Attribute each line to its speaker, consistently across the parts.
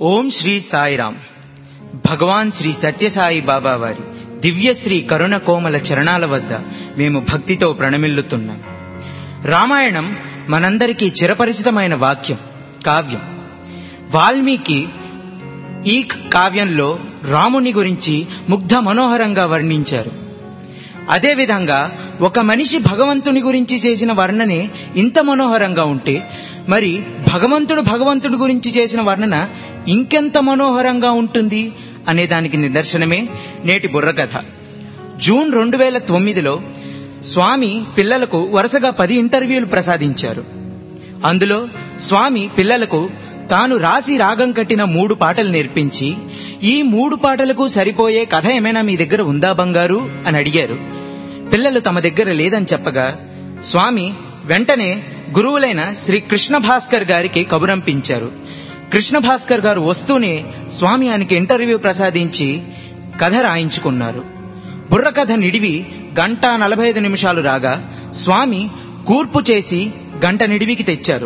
Speaker 1: ఓం శ్రీ సాయిరామ్ భగవాన్ శ్రీ సత్యసాయి బాబా వారి దివ్యశ్రీ కరుణ కోమల చరణాల వద్ద మేము భక్తితో ప్రణమిల్లుతున్నాం రామాయణం మనందరికీ చిరపరిచితమైన వాక్యం కావ్యం వాల్మీకి ఈ కావ్యంలో రాముని గురించి ముగ్ధ మనోహరంగా వర్ణించారు అదేవిధంగా ఒక మనిషి భగవంతుని గురించి చేసిన వర్ణనే ఇంత మనోహరంగా ఉంటే మరి భగవంతుడు భగవంతుడి గురించి చేసిన వర్ణన ఇంకెంత మనోహరంగా ఉంటుంది అనే దానికి నిదర్శనమే నేటి బుర్రకథ జూన్ రెండు వేల తొమ్మిదిలో స్వామి పిల్లలకు వరుసగా పది ఇంటర్వ్యూలు ప్రసాదించారు అందులో స్వామి పిల్లలకు తాను రాసి రాగం కట్టిన మూడు పాటలు నేర్పించి ఈ మూడు పాటలకు సరిపోయే కథ ఏమైనా మీ దగ్గర ఉందా బంగారు అని అడిగారు పిల్లలు తమ దగ్గర లేదని చెప్పగా స్వామి వెంటనే గురువులైన శ్రీ కృష్ణ భాస్కర్ గారికి కబురంపించారు కృష్ణ భాస్కర్ గారు వస్తూనే స్వామి ఆయనకి ఇంటర్వ్యూ ప్రసాదించి కథ రాయించుకున్నారు బుర్రకథ నిడివి గంట నలభై ఐదు నిమిషాలు రాగా స్వామి కూర్పు చేసి గంట నిడివికి తెచ్చారు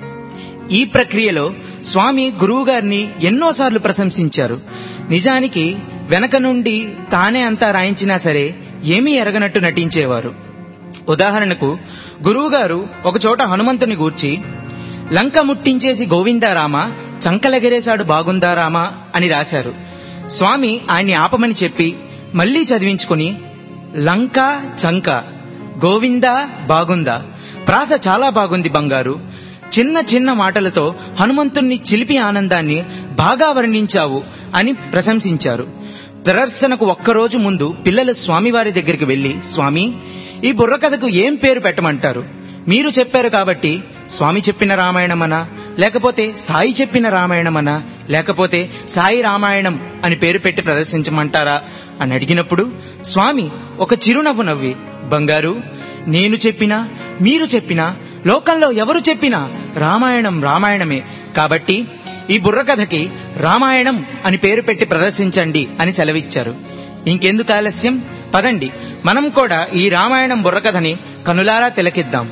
Speaker 1: ఈ ప్రక్రియలో స్వామి గురువు గారిని ఎన్నోసార్లు ప్రశంసించారు నిజానికి వెనక నుండి తానే అంతా రాయించినా సరే ఏమీ ఎరగనట్టు నటించేవారు ఉదాహరణకు గురువుగారు ఒకచోట హనుమంతుని గూర్చి లంక ముట్టించేసి గోవిందారామ చంకలెగరేశాడు బాగుందారామా అని రాశారు స్వామి ఆయన్ని ఆపమని చెప్పి మళ్లీ చదివించుకుని లంక చంక గోవిందా బాగుందా ప్రాస చాలా బాగుంది బంగారు చిన్న చిన్న మాటలతో హనుమంతుణ్ణి చిలిపి ఆనందాన్ని బాగా వర్ణించావు అని ప్రశంసించారు ప్రదర్శనకు ఒక్కరోజు ముందు పిల్లలు స్వామివారి దగ్గరికి వెళ్లి స్వామి ఈ బుర్రకథకు ఏం పేరు పెట్టమంటారు మీరు చెప్పారు కాబట్టి స్వామి చెప్పిన రామాయణమనా లేకపోతే సాయి చెప్పిన రామాయణమనా లేకపోతే సాయి రామాయణం అని పేరు పెట్టి ప్రదర్శించమంటారా అని అడిగినప్పుడు స్వామి ఒక చిరునవ్వు నవ్వి బంగారు నేను చెప్పినా మీరు చెప్పినా లోకంలో ఎవరు చెప్పినా రామాయణం రామాయణమే కాబట్టి ఈ బుర్రకథకి రామాయణం అని పేరు పెట్టి ప్రదర్శించండి అని సెలవిచ్చారు ఇంకెందుకు ఆలస్యం పదండి మనం కూడా ఈ రామాయణం బుర్రకథని కనులారా తిలకిద్దాం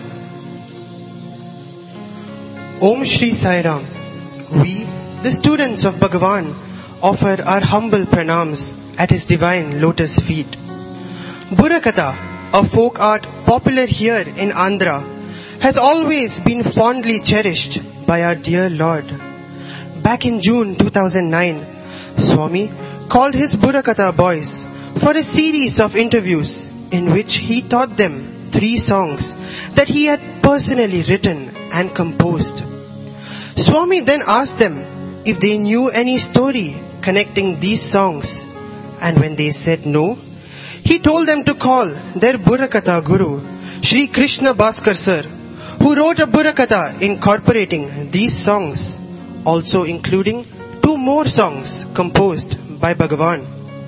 Speaker 2: Om Shri Sai Ram. We, the students of Bhagavan, offer our humble pranams at his divine lotus feet. Burakatha, a folk art popular here in Andhra, has always been fondly cherished by our dear Lord. Back in June 2009, Swami called his Burakatha boys for a series of interviews in which he taught them three songs that he had personally written and composed. Swami then asked them if they knew any story connecting these songs, and when they said no, he told them to call their Burakatha Guru, Sri Krishna Bhaskar Sir, who wrote a Burakatha incorporating these songs, also including two more songs composed by Bhagavan.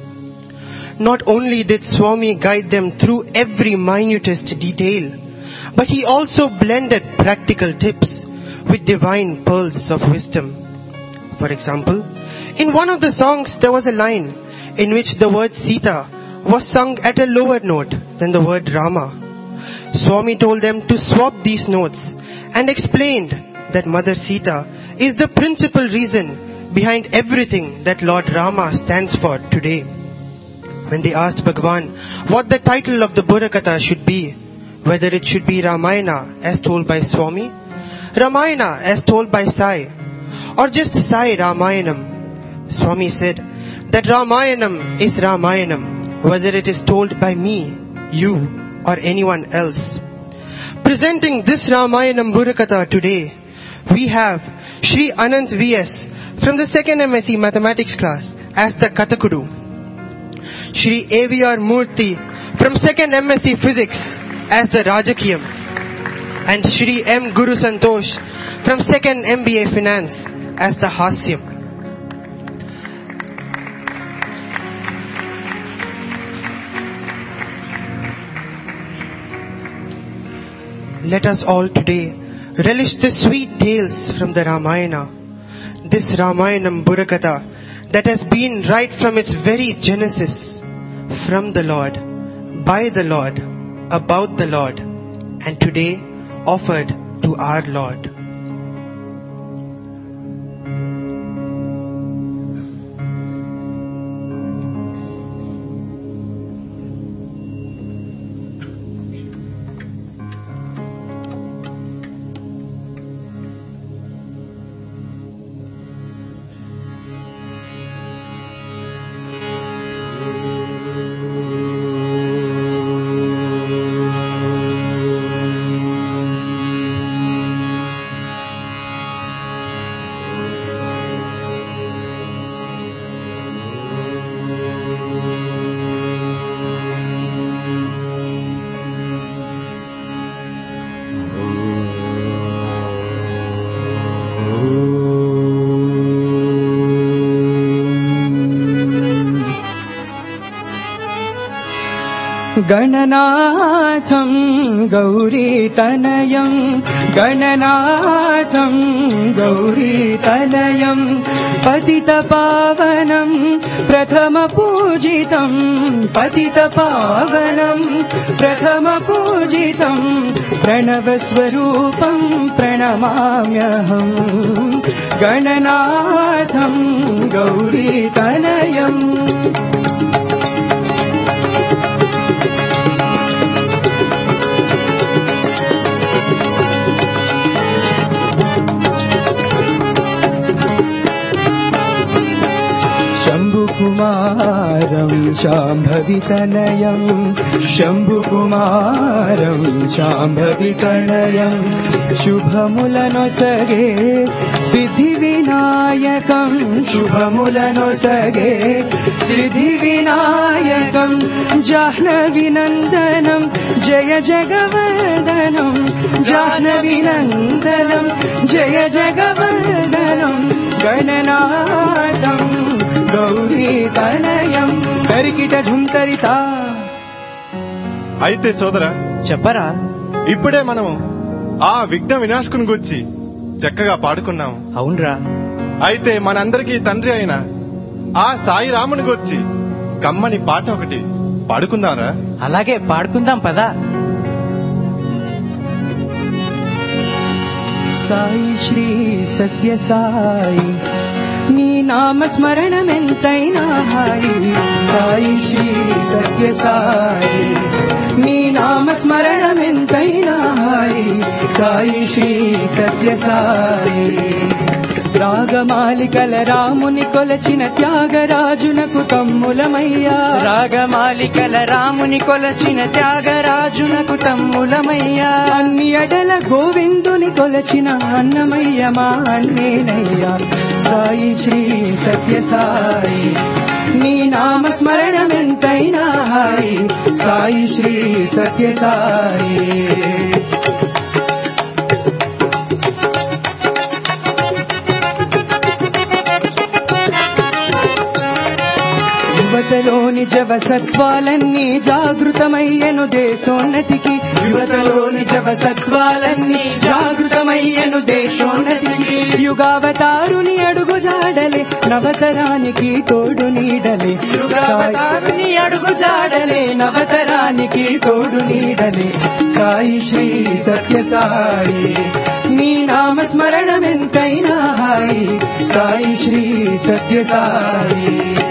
Speaker 2: Not only did Swami guide them through every minutest detail, but he also blended practical tips with divine pearls of wisdom. For example, in one of the songs there was a line in which the word Sita was sung at a lower note than the word Rama. Swami told them to swap these notes and explained that Mother Sita is the principal reason behind everything that Lord Rama stands for today. When they asked Bhagavan what the title of the Burakatha should be, whether it should be Ramayana as told by Swami, Ramayana as told by Sai, or just Sai Ramayanam, Swami said that Ramayanam is Ramayanam, whether it is told by me, you, or anyone else. Presenting this Ramayanam Burakatha today, we have Sri Anant VS from the second MSc Mathematics class as the Kathakuru. Shri AVR Murthy from second MSc Physics as the Rajakiyam. And Shri M. Guru Santosh from second MBA Finance as the Hasyam. Let us all today relish the sweet tales from the Ramayana. This Ramayanam Burakatha that has been right from its very genesis, from the Lord, by the Lord, about the Lord, and today offered to our Lord.
Speaker 3: गणनाथं गौरीतनयं गणनाथं गौरीतनयं पतितपावनं प्रथमपूजितं पतितपावनं प्रथमपूजितं प्रणवस्वरूपं प्रणमाम्यहम् गणनाथं गौरीतनयम् शम्भुकुमारं शाम्भवितनयं शम्भुकुमारं शाम्भवितनयं शुभमुलनొసగే सिद्धिविनायकं शुभमुलनొసగే सिद्धिविनायकं जाह्नविनन्दनं जय जगवर्धनं जाह्नविनन्दनं जय जगवर्धनं गणनाथं గౌరీతనయం కరికిట ఝుంతరిత
Speaker 4: అయితే సోదరా
Speaker 3: చెప్పరా
Speaker 4: ఇప్పుడే మనము ఆ విఘ్న వినాశకుని గురించి చక్కగా పాడుకున్నాము
Speaker 3: అవునరా
Speaker 4: అయితే మనందరికీ తండ్రి అయిన ఆ సాయి రాముని గురించి కమ్మని పాట ఒకటి పాడుకుందాంరా
Speaker 3: అలాగే పాడుకుందాం పదా సాయి శ్రీ సత్య సాయి నీ నామ స్మరణమెంతైనా హాయి సాయి శ్రీ సత్య సాయి నీ నామ స్మరణమెంతైనా హాయి సాయి శ్రీ సత్య సాయి రాగమాలికల రాముని కొలచిన త్యాగరాజునకు తమ్ములమయ్యా రాగమాలికల రాముని కొలచిన త్యాగరాజునకు తమ్ములమయ్యా అన్ని అడల గోవిందుని కొలచిన అన్నమయ్య మా అన్నేనయ్యా సాయి శ్రీ సత్య సాయి నీ నామ స్మరణమెంతైనా హాయి సాయి శ్రీ సత్య సాయి యువతలోని జవసత్వాలన్నీ జాగృతమయ్యను దేశోన్నతికి యువతలోని జవసత్వాలన్నీ జాగృతమయ్యను దేశోన్నతికి యుగావతారుని అడుగు జాడలే నవతరానికి తోడు నీడలే యుగావతారుని అడుగు జాడలే నవతరానికి తోడు నీడలే సాయి శ్రీ సత్య సాయి నీ నామ స్మరణమెంతైనా హాయి సాయి శ్రీ సత్య సాయి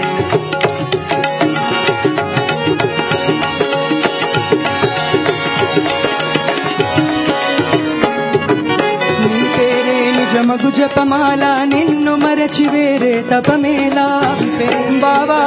Speaker 3: నీ పేరే నిజమగు జపమాల నిన్ను మరచి వేరే తపమేలా బావా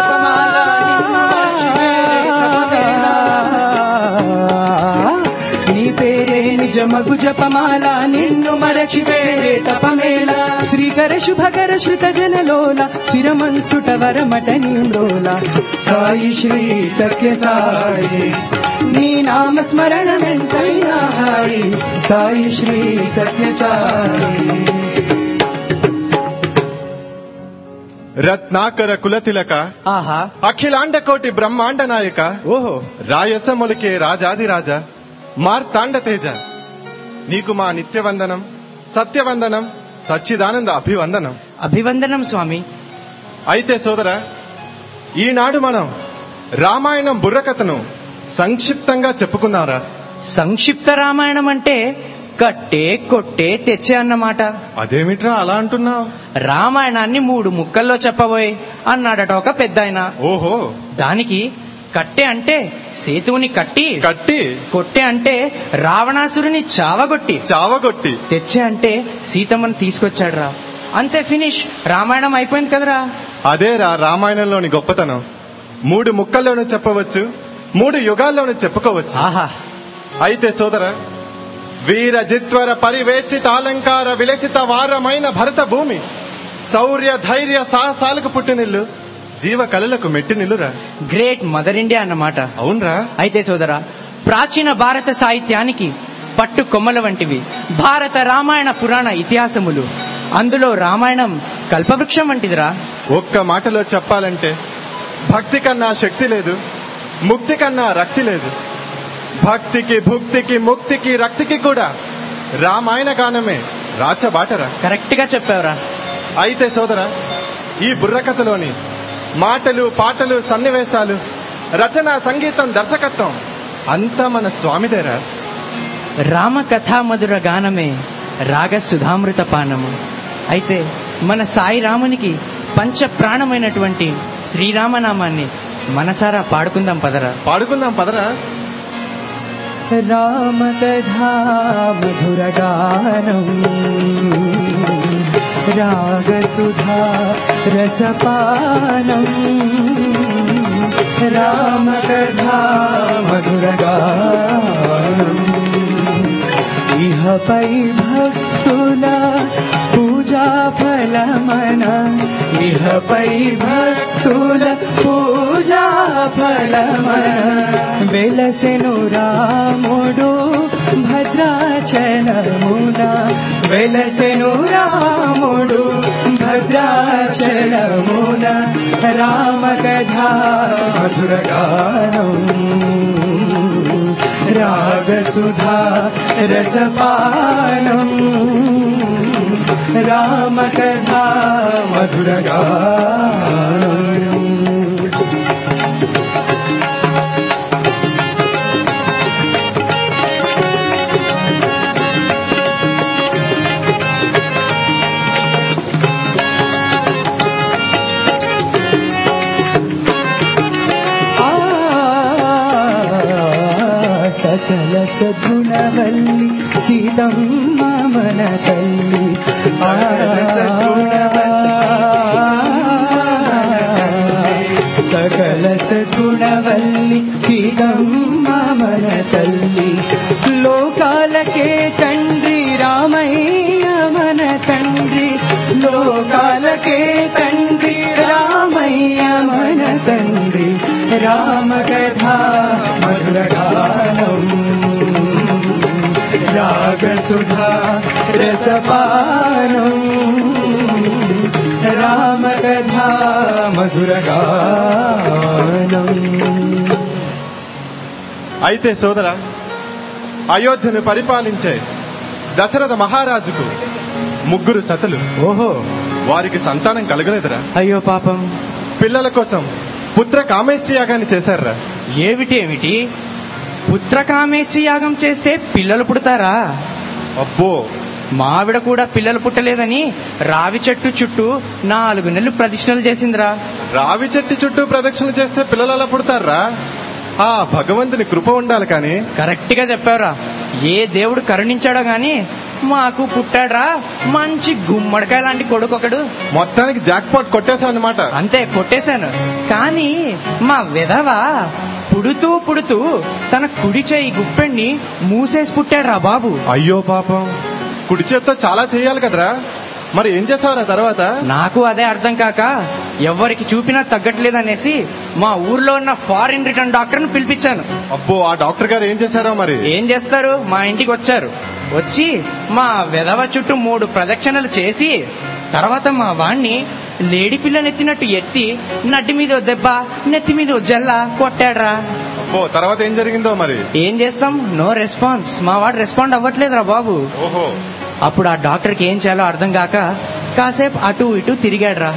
Speaker 3: నీ పేరే నిజమగు జపమాల నిన్ను మరచి వేరే తపమేలా శ్రీకర శుభకర శృత జనలోల శిరమంచుట వరమట నీమ్రోల సాయి శ్రీ సత్య సాయి నీ నామ స్మరణమెంతైనా హాయి సాయి శ్రీ సత్య సాయి
Speaker 4: రత్నాకర కులతిలక
Speaker 3: ఆహా
Speaker 4: అఖిలాండ కోటి బ్రహ్మాండ నాయక
Speaker 3: ఓహో
Speaker 4: రాయసములకే రాజాదిరాజ మార్తాండ తేజ నీకు మా నిత్యవందనం సత్యవందనం సచ్చిదానంద అభివందనం
Speaker 3: అభివందనం స్వామి
Speaker 4: అయితే సోదర ఈనాడు మనం రామాయణం బుర్రకథను సంక్షిప్తంగా చెప్పుకున్నారా
Speaker 3: సంక్షిప్త రామాయణం అంటే కట్టే కొట్టే తెచ్చే అన్నమాట
Speaker 4: అదేమిట్రా అలా అంటున్నావు
Speaker 3: రామాయణాన్ని మూడు ముక్కల్లో చెప్పబోయ్ అన్నాడట ఒక పెద్ద
Speaker 4: ఓహో
Speaker 3: దానికి కట్టె అంటే సేతువుని కట్టి
Speaker 4: కట్టి
Speaker 3: కొట్టె అంటే రావణాసురుని చావగొట్టి
Speaker 4: చావగొట్టి
Speaker 3: తెచ్చే అంటే సీతమ్మని తీసుకొచ్చాడు రా అంతే ఫినిష్ రామాయణం అయిపోయింది కదరా
Speaker 4: అదేరా రామాయణంలోని గొప్పతనం మూడు ముక్కల్లోనూ చెప్పవచ్చు మూడు యుగాల్లోనూ చెప్పుకోవచ్చు
Speaker 3: ఆహా
Speaker 4: అయితే సోదర వీర జిత్వర పరివేష్టిత అలంకార విలసిత వారమైన భరత భూమి శౌర్య ధైర్య సాహసాలకు పుట్టినిల్లు జీవ కళలకు మెట్టినిల్లురా
Speaker 3: గ్రేట్ మదర్ ఇండియా అన్నమాట
Speaker 4: అవునరా
Speaker 3: అయితే సోదరా ప్రాచీన భారత సాహిత్యానికి పట్టు కొమ్మల వంటివి భారత రామాయణ పురాణ ఇతిహాసములు అందులో రామాయణం కల్పవృక్షం వంటిదిరా
Speaker 4: ఒక్క మాటలో చెప్పాలంటే భక్తి కన్నా శక్తి లేదు ముక్తి కన్నా రక్తి లేదు భక్తికి భుక్తికి ముక్తికి రక్తికి కూడా రామాయణ గానమే రాచబాటరా
Speaker 3: కరెక్ట్ గా చెప్పావురా
Speaker 4: అయితే సోదర ఈ బుర్రకథలోని మాటలు పాటలు సన్నివేశాలు రచన సంగీతం దర్శకత్వం అంతా మన స్వామిదేరా
Speaker 3: రామ కథా మధుర గానమే రాగ సుధామృత పానము అయితే మన సాయి రామునికి పంచ ప్రాణమైనటువంటి శ్రీరామనామాన్ని మనసారా పాడుకుందాం పదరా
Speaker 4: పాడుకుందాం పదరా
Speaker 3: రామ కథా మధుర గానం రాగ సుధా రసపానం రామ కథా మధుర గానం ఇహపై భక్తుల పూజా ఫలమన ఇహపై భక్తుల పూజా ఫలమన వెలసెను రాముడు భద్రాచలమున వెలసెను రాముడు భద్రాచలమున రామ కథా మధుర గానం రాగసుధా రసపానం రామకథా మధురగానం సకల సద్గుణవల్లి సీతమ్మ మన తల్లి సకల సద్గుణవల్లి సీతమ్మ మన తల్లి లోకాలకే తండ్రి రామయ్య మన తండ్రి లోకాలకే తండ్రి రామయ్య మన తండ్రి రామ కథా మధుర గానం రాగసుధా రసపానం రామ కథా మధుర గానం
Speaker 4: అయితే సోదర అయోధ్యను పరిపాలించే దశరథ మహారాజుకు ముగ్గురు సతులు
Speaker 3: ఓహో
Speaker 4: వారికి సంతానం కలగలేదురా
Speaker 3: అయ్యో పాపం
Speaker 4: పిల్లల కోసం పుత్ర కామేష్టి యాగాన్ని చేశారా
Speaker 3: ఏమిటేమిటి పుత్రకామేష్టి యాగం చేస్తే పిల్లలు పుడతారా
Speaker 4: అబ్బో
Speaker 3: మా ఆవిడ కూడా పిల్లలు పుట్టలేదని రావి చెట్టు చుట్టూ నాలుగు నెలలు ప్రదక్షిణలు చేసిందిరా
Speaker 4: రావి చెట్టు చుట్టూ ప్రదక్షిణ చేస్తే పిల్లలు అలా పుడతారా ఆ భగవంతుని కృప ఉండాలి కానీ
Speaker 3: కరెక్ట్ గా చెప్పావురా ఏ దేవుడు కరుణించాడో గాని మాకు పుట్టాడ్రా మంచి గుమ్మడికాయ లాంటి కొడుకు ఒకడు
Speaker 4: మొత్తానికి జాక్ పాట్ కొట్టేశా అన్నమాట
Speaker 3: అంతే కొట్టేశాను కానీ మా విధవ పుడుతూ పుడుతూ తన కుడి చేయి గుప్పెణ్ణి మూసేసి పుట్టాడ్రా బాబు
Speaker 4: అయ్యో పాపం కుడి చేత్తో చాలా చేయాలి కదరా మరి ఏం చేసావురా తర్వాత
Speaker 3: నాకు అదే అర్థం కాక ఎవరికి చూపినా తగ్గట్లేదనేసి మా ఊర్లో ఉన్న ఫారిన్ రిటర్న్ డాక్టర్ని పిలిపించాను
Speaker 4: అబ్బో ఆ డాక్టర్ గారు ఏం చేశారో మరి
Speaker 3: ఏం చేస్తారు మా ఇంటికి వచ్చారు వచ్చి మా వెధవ చుట్టూ మూడు ప్రదక్షిణలు చేసి తర్వాత మా వాణ్ణి లేడి పిల్లనెత్తినట్టు ఎత్తి నడ్డి మీద ఓ దెబ్బ నెత్తి మీద ఓ జల్ల కొట్టాడ్రా
Speaker 4: అబ్బో తర్వాత ఏం జరిగిందో మరి
Speaker 3: ఏం చేస్తాం నో రెస్పాన్స్ మా వాడు రెస్పాండ్ అవ్వట్లేదురా బాబు
Speaker 4: ఓహో
Speaker 3: అప్పుడు ఆ డాక్టర్కి ఏం చేయాలో అర్థం కాక కాసేపు అటు ఇటు తిరిగాడ్రా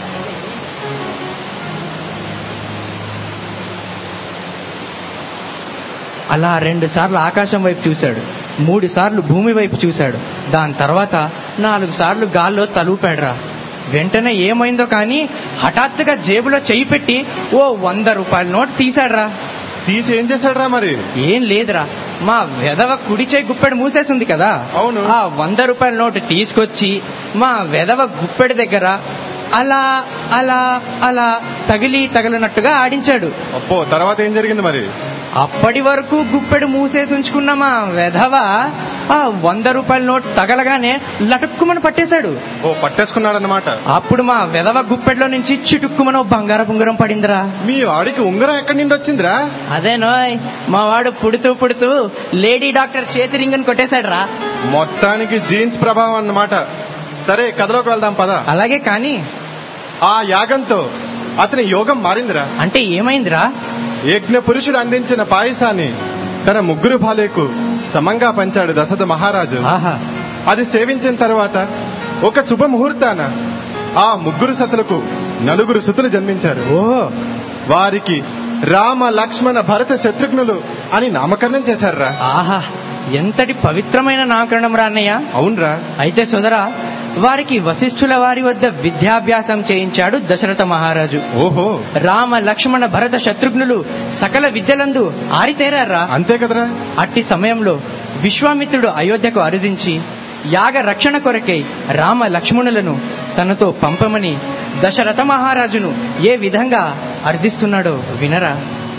Speaker 3: అలా రెండు సార్లు ఆకాశం వైపు చూశాడు మూడు సార్లు భూమి వైపు చూశాడు దాని తర్వాత నాలుగు సార్లు గాల్లో తలూపాడురా వెంటనే ఏమైందో కానీ హఠాత్తుగా జేబులో చెయ్యి పెట్టి ఓ వంద రూపాయల నోట్ తీశాడ్రా
Speaker 4: తీసి ఏం చేశాడురా మరి
Speaker 3: ఏం లేదురా మా వెధవ కుడి చేయి గుప్పెడు మూసేసింది కదా
Speaker 4: అవును.
Speaker 3: ఆ వంద రూపాయల నోటు తీసుకొచ్చి మా వెధవ గుప్పెడి దగ్గర అలా అలా అలా తగిలి తగిలినట్టుగా ఆడించాడు
Speaker 4: అబ్బో తర్వాత ఏం జరిగింది మరి
Speaker 3: అప్పటి వరకు గుప్పెడు మూసేసి ఉంచుకున్న మా వెధవ ఆ వంద రూపాయల నోట్ తగలగానే లటుక్కుమని పట్టేశాడు
Speaker 4: ఓ పట్టేసుకున్నాడన్నమాట
Speaker 3: అప్పుడు మా వెధవ గుప్పెడిలో నుంచి చిటుక్కుమని ఓ బంగారపు ఉంగరం పడిందిరా
Speaker 4: మీ వాడికి ఉంగరం ఎక్కడి నుండి వచ్చిందిరా
Speaker 3: అదే నోయ్ మా వాడు పుడుతూ పుడుతూ లేడీ డాక్టర్ చేతి రింగని కొట్టేశాడు రా
Speaker 4: మొత్తానికి జీన్స్ ప్రభావం అన్నమాట సరే కథలోకి వెళ్దాం పద
Speaker 3: అలాగే కానీ
Speaker 4: ఆ యాగంతో అతని యోగం మారిందిరా
Speaker 3: అంటే ఏమైందిరా
Speaker 4: యజ్ఞ పురుషుడు అందించిన పాయసాన్ని తన ముగ్గురు భాలేకు సమంగా పంచాడు దశరథ మహారాజు
Speaker 3: ఆహా
Speaker 4: అది సేవించిన తర్వాత ఒక శుభముహూర్తాన ఆ ముగ్గురు సతులకు నలుగురు సుతులు జన్మించారు
Speaker 3: ఓ
Speaker 4: వారికి రామ లక్ష్మణ భరత శత్రుఘ్నులు అని నామకరణం చేశారురా
Speaker 3: ఆహా ఎంతటి పవిత్రమైన నామకరణం రా అన్నయ్య
Speaker 4: అవునరా
Speaker 3: అయితే సోదరా వారికి వశిష్ఠుల వారి వద్ద విద్యాభ్యాసం చేయించాడు దశరథ మహారాజు
Speaker 4: ఓహో
Speaker 3: రామ లక్ష్మణ భరత శత్రుఘ్నులు సకల విద్యలందు ఆరితేరారా
Speaker 4: అంతే కదరా
Speaker 3: అట్టి సమయంలో విశ్వామిత్రుడు అయోధ్యకు అరుదించి యాగ రక్షణ కొరకై రామ లక్ష్మణులను తనతో పంపమని దశరథ మహారాజును ఏ విధంగా అర్థిస్తున్నాడో వినరా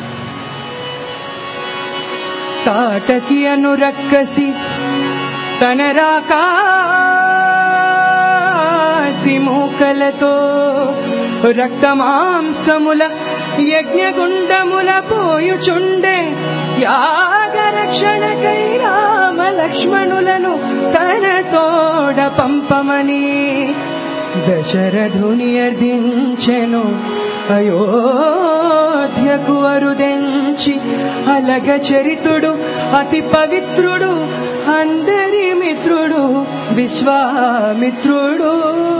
Speaker 3: తాటకి అనురక్కసి తన రాకాసి మూకలతో రక్తమాంసముల యజ్ఞగుండముల పోయుచుండే యాగరక్షణకై రామ లక్ష్మణులను తన తోడ పంపమని దశరథుని అర్థించెను అయోధ్యకు అరుదెంచి అలగ చరితుడు అతి పవిత్రుడు అందరి మిత్రుడు విశ్వామిత్రుడు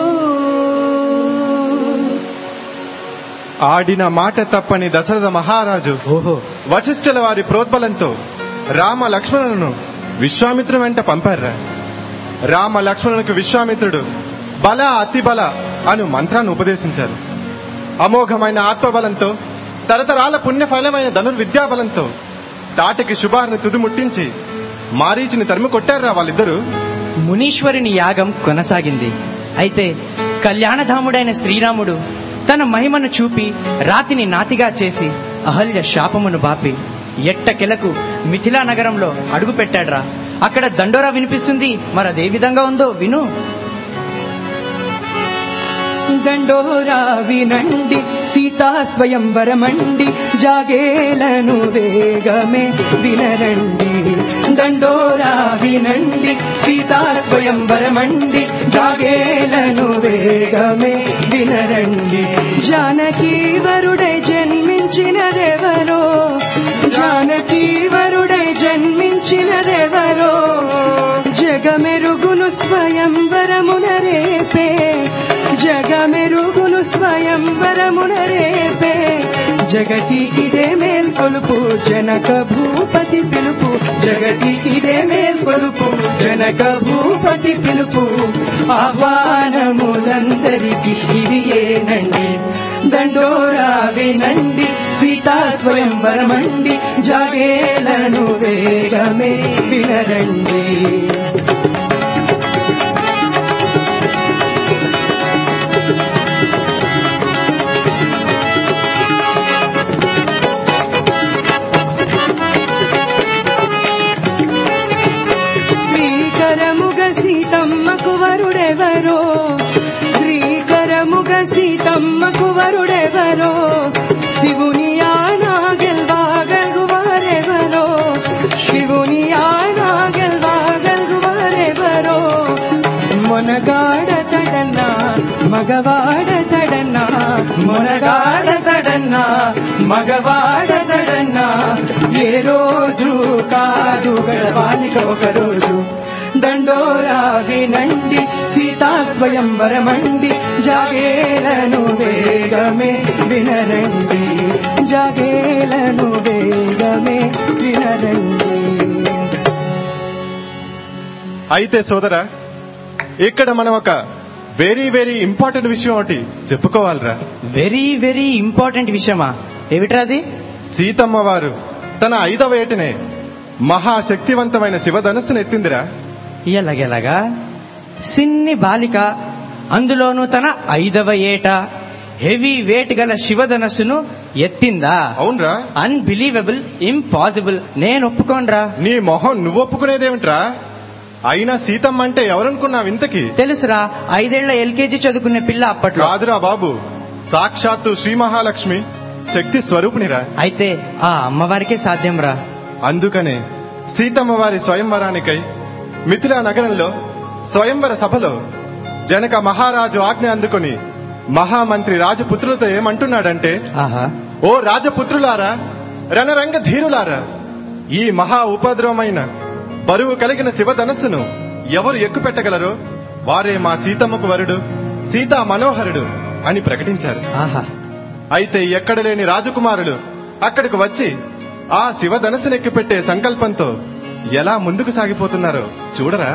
Speaker 4: ఆడిన మాట తప్పని దశరథ మహారాజు
Speaker 3: ఓహో
Speaker 4: వశిష్ఠుల వారి ప్రోద్బలంతో రామ లక్ష్మణులను విశ్వామిత్రు వెంట పంపారా రామ లక్ష్మణునికి విశ్వామిత్రుడు బల అతి బల అను మంత్రాన్ని ఉపదేశించారు అమోఘమైన ఆత్మబలంతో తరతరాల పుణ్యఫలమైన ధనుర్విద్యా బలంతో తాటికి శుభాన్ని తుదిముట్టించి మారీచిని తరిమి కొట్టారా వాళ్ళిద్దరూ
Speaker 3: మునీశ్వరుని యాగం కొనసాగింది అయితే కళ్యాణధాముడైన శ్రీరాముడు తన మహిమను చూపి రాతిని నాతిగా చేసి అహల్య శాపమును బాపి ఎట్టకెలకు మిథిలా నగరంలో అడుగు పెట్టాడ్రా అక్కడ దండోరా వినిపిస్తుంది మరి అదే విధంగా ఉందో విను దండోరా వినండి సీతా స్వయంవరమండి జాగేలను వేగమే వినరండి దండోరా వినండి సీతా స్వయంవరమండి జాగేలను వేగమే వినరండి జానకీ వరుడై జన్మించినదెవరో జానకీ వరుడై జన్మించినదెవరో జగమెరుగును స్వయంవరమున రేపే జగమెరుగును స్వయంవరమున రేపే జగతికిదే మేల్కొలుపు జనక భూపతి పిలుపు జగతికిదే మేల్కొలుపు జనక భూపతి పిలుపు ఆహ్వానములందరికీ ఇది ఏనండి దండోరా వినండి సీతా స్వయంవరమండి జాగేలను వేగమే వినరండి శ్రీకరముగ సీతమ్మకు వరుడెవరో శ్రీకరముగ సీతమ్మకు వరుడెవరో శివుని ఆనా గెల్వాగలువారెవరో శివుని ఆనా గెల్వాగలువారెవరో మొనగాడతడన్న మగవాడతడన్న మొనగాడతడన్న మగవాడతడన్న ఏ రోజు కాదు గడవాలిక ఒక రోజు దండోరా వినండి సీతా స్వయంవరమండి జాగేలను వేగమే వినరండి జాగేలను వేగమే వినరండి
Speaker 4: అయితే సోదరా ఇక్కడ మనం ఒక వెరీ వెరీ ఇంపార్టెంట్ విషయం ఒకటి చెప్పుకోవాలిరా
Speaker 3: వెరీ వెరీ ఇంపార్టెంట్ విషయమా ఏమిట్రా అది
Speaker 4: సీతమ్మ వారు తన ఐదవ ఏటనే మహాశక్తివంతమైన శివధనుస్సును ఎత్తిందిరా
Speaker 3: ఎలాగెలాగా సిన్ని బాలిక అందులోనూ తన ఐదవ ఏట హెవీ వెయిట్ గల శివధనస్సును ఎత్తిందా
Speaker 4: అవునరా
Speaker 3: అన్బిలీవబుల్ ఇంపాసిబుల్ నేను ఒప్పుకోనరా
Speaker 4: నీ మొహం నువ్వు ఒప్పుకునేదేమిట్రా అయినా సీతమ్మ అంటే ఎవరనుకున్నావు ఇంతకి
Speaker 3: తెలుసురా ఐదేళ్ల ఎల్కేజీ చదువుకునే పిల్ల అప్పట్లో
Speaker 4: కాదురా బాబు సాక్షాత్తు శ్రీ మహాలక్ష్మి శక్తి స్వరూపిణిరా
Speaker 3: అయితే ఆ అమ్మవారికే సాధ్యం రా
Speaker 4: అందుకనే సీతమ్మ వారి స్వయంవరానికై మిథిలా నగరంలో స్వయంవర సభలో జనక మహారాజు ఆజ్ఞ అందుకుని మహామంత్రి రాజపుత్రులతో ఏమంటున్నాడంటే
Speaker 3: ఆహా
Speaker 4: ఓ రాజపుత్రులారా రణరంగ ధీరులారా ఈ మహా ఉపద్రవమైన బరువు కలిగిన శివధనస్సును ఎవరు ఎక్కుపెట్టగలరో వారే మా సీతమ్మకు వరుడు సీతా మనోహరుడు అని ప్రకటించారు
Speaker 3: ఆహా
Speaker 4: అయితే ఎక్కడ లేని రాజకుమారులు అక్కడికి వచ్చి ఆ శివధనస్సును ఎక్కిపెట్టే సంకల్పంతో ఎలా ముందుకు సాగిపోతున్నారో చూడరా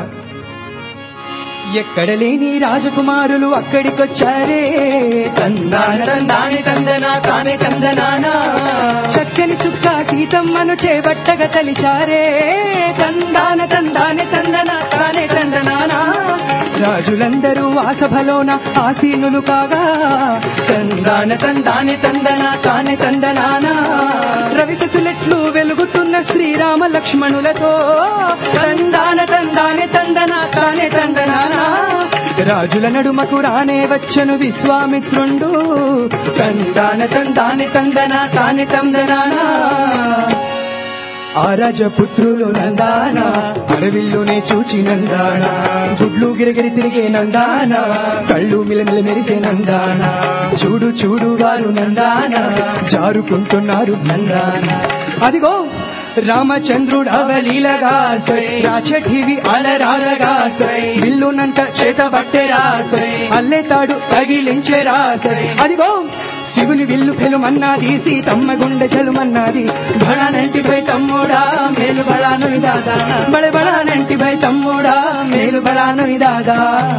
Speaker 3: ఎక్కడ లేని రాజకుమారులు అక్కడికొచ్చారే తందాన తందాని తందన తానే తందనానా చక్కని చుక్క సీతమ్మను చేపట్టగా తలిచారే తందాన తందాని తందన తానే తందనానా రాజులందరూ ఆ సభలోన ఆసీనులు కాగా తందాన తందాని తందన తానే తందనానా రవిశసులెట్లు వెలుగుతున్న శ్రీరామ లక్ష్మణులతో తందాన తందానే తందన తానే తందనానా రాజుల నడుమకు రానే వచ్చను విశ్వామిత్రుండు తందాన తందాని తందన తానే తందనానా ఆ రాజపుత్రులు నందాన అడవిల్లోనే చూచి నందాన గుడ్లు గిరగిరి తిరిగే నందాన కళ్ళు మిలమిల మెరిసే నందాన చూడు చూడు వారు నందాన జారుకుంటున్నారు నందాన అదిగో రామచంద్రుడు అవలీలగా సై రాచఠివి అలరాలగా సై విల్లునంట చేత బట్టెరా సై అల్లెతాడు తగిలించెరా సై అదిగో శివుని విల్లు పెలుమన్నది సీతమ్మ గుండె చెలుమన్నది బళానంటిపై తమ్ముడా మేలు బళాను దాదా బళ బళానంటిపై తమ్ముడా మేలు బళాను దాదా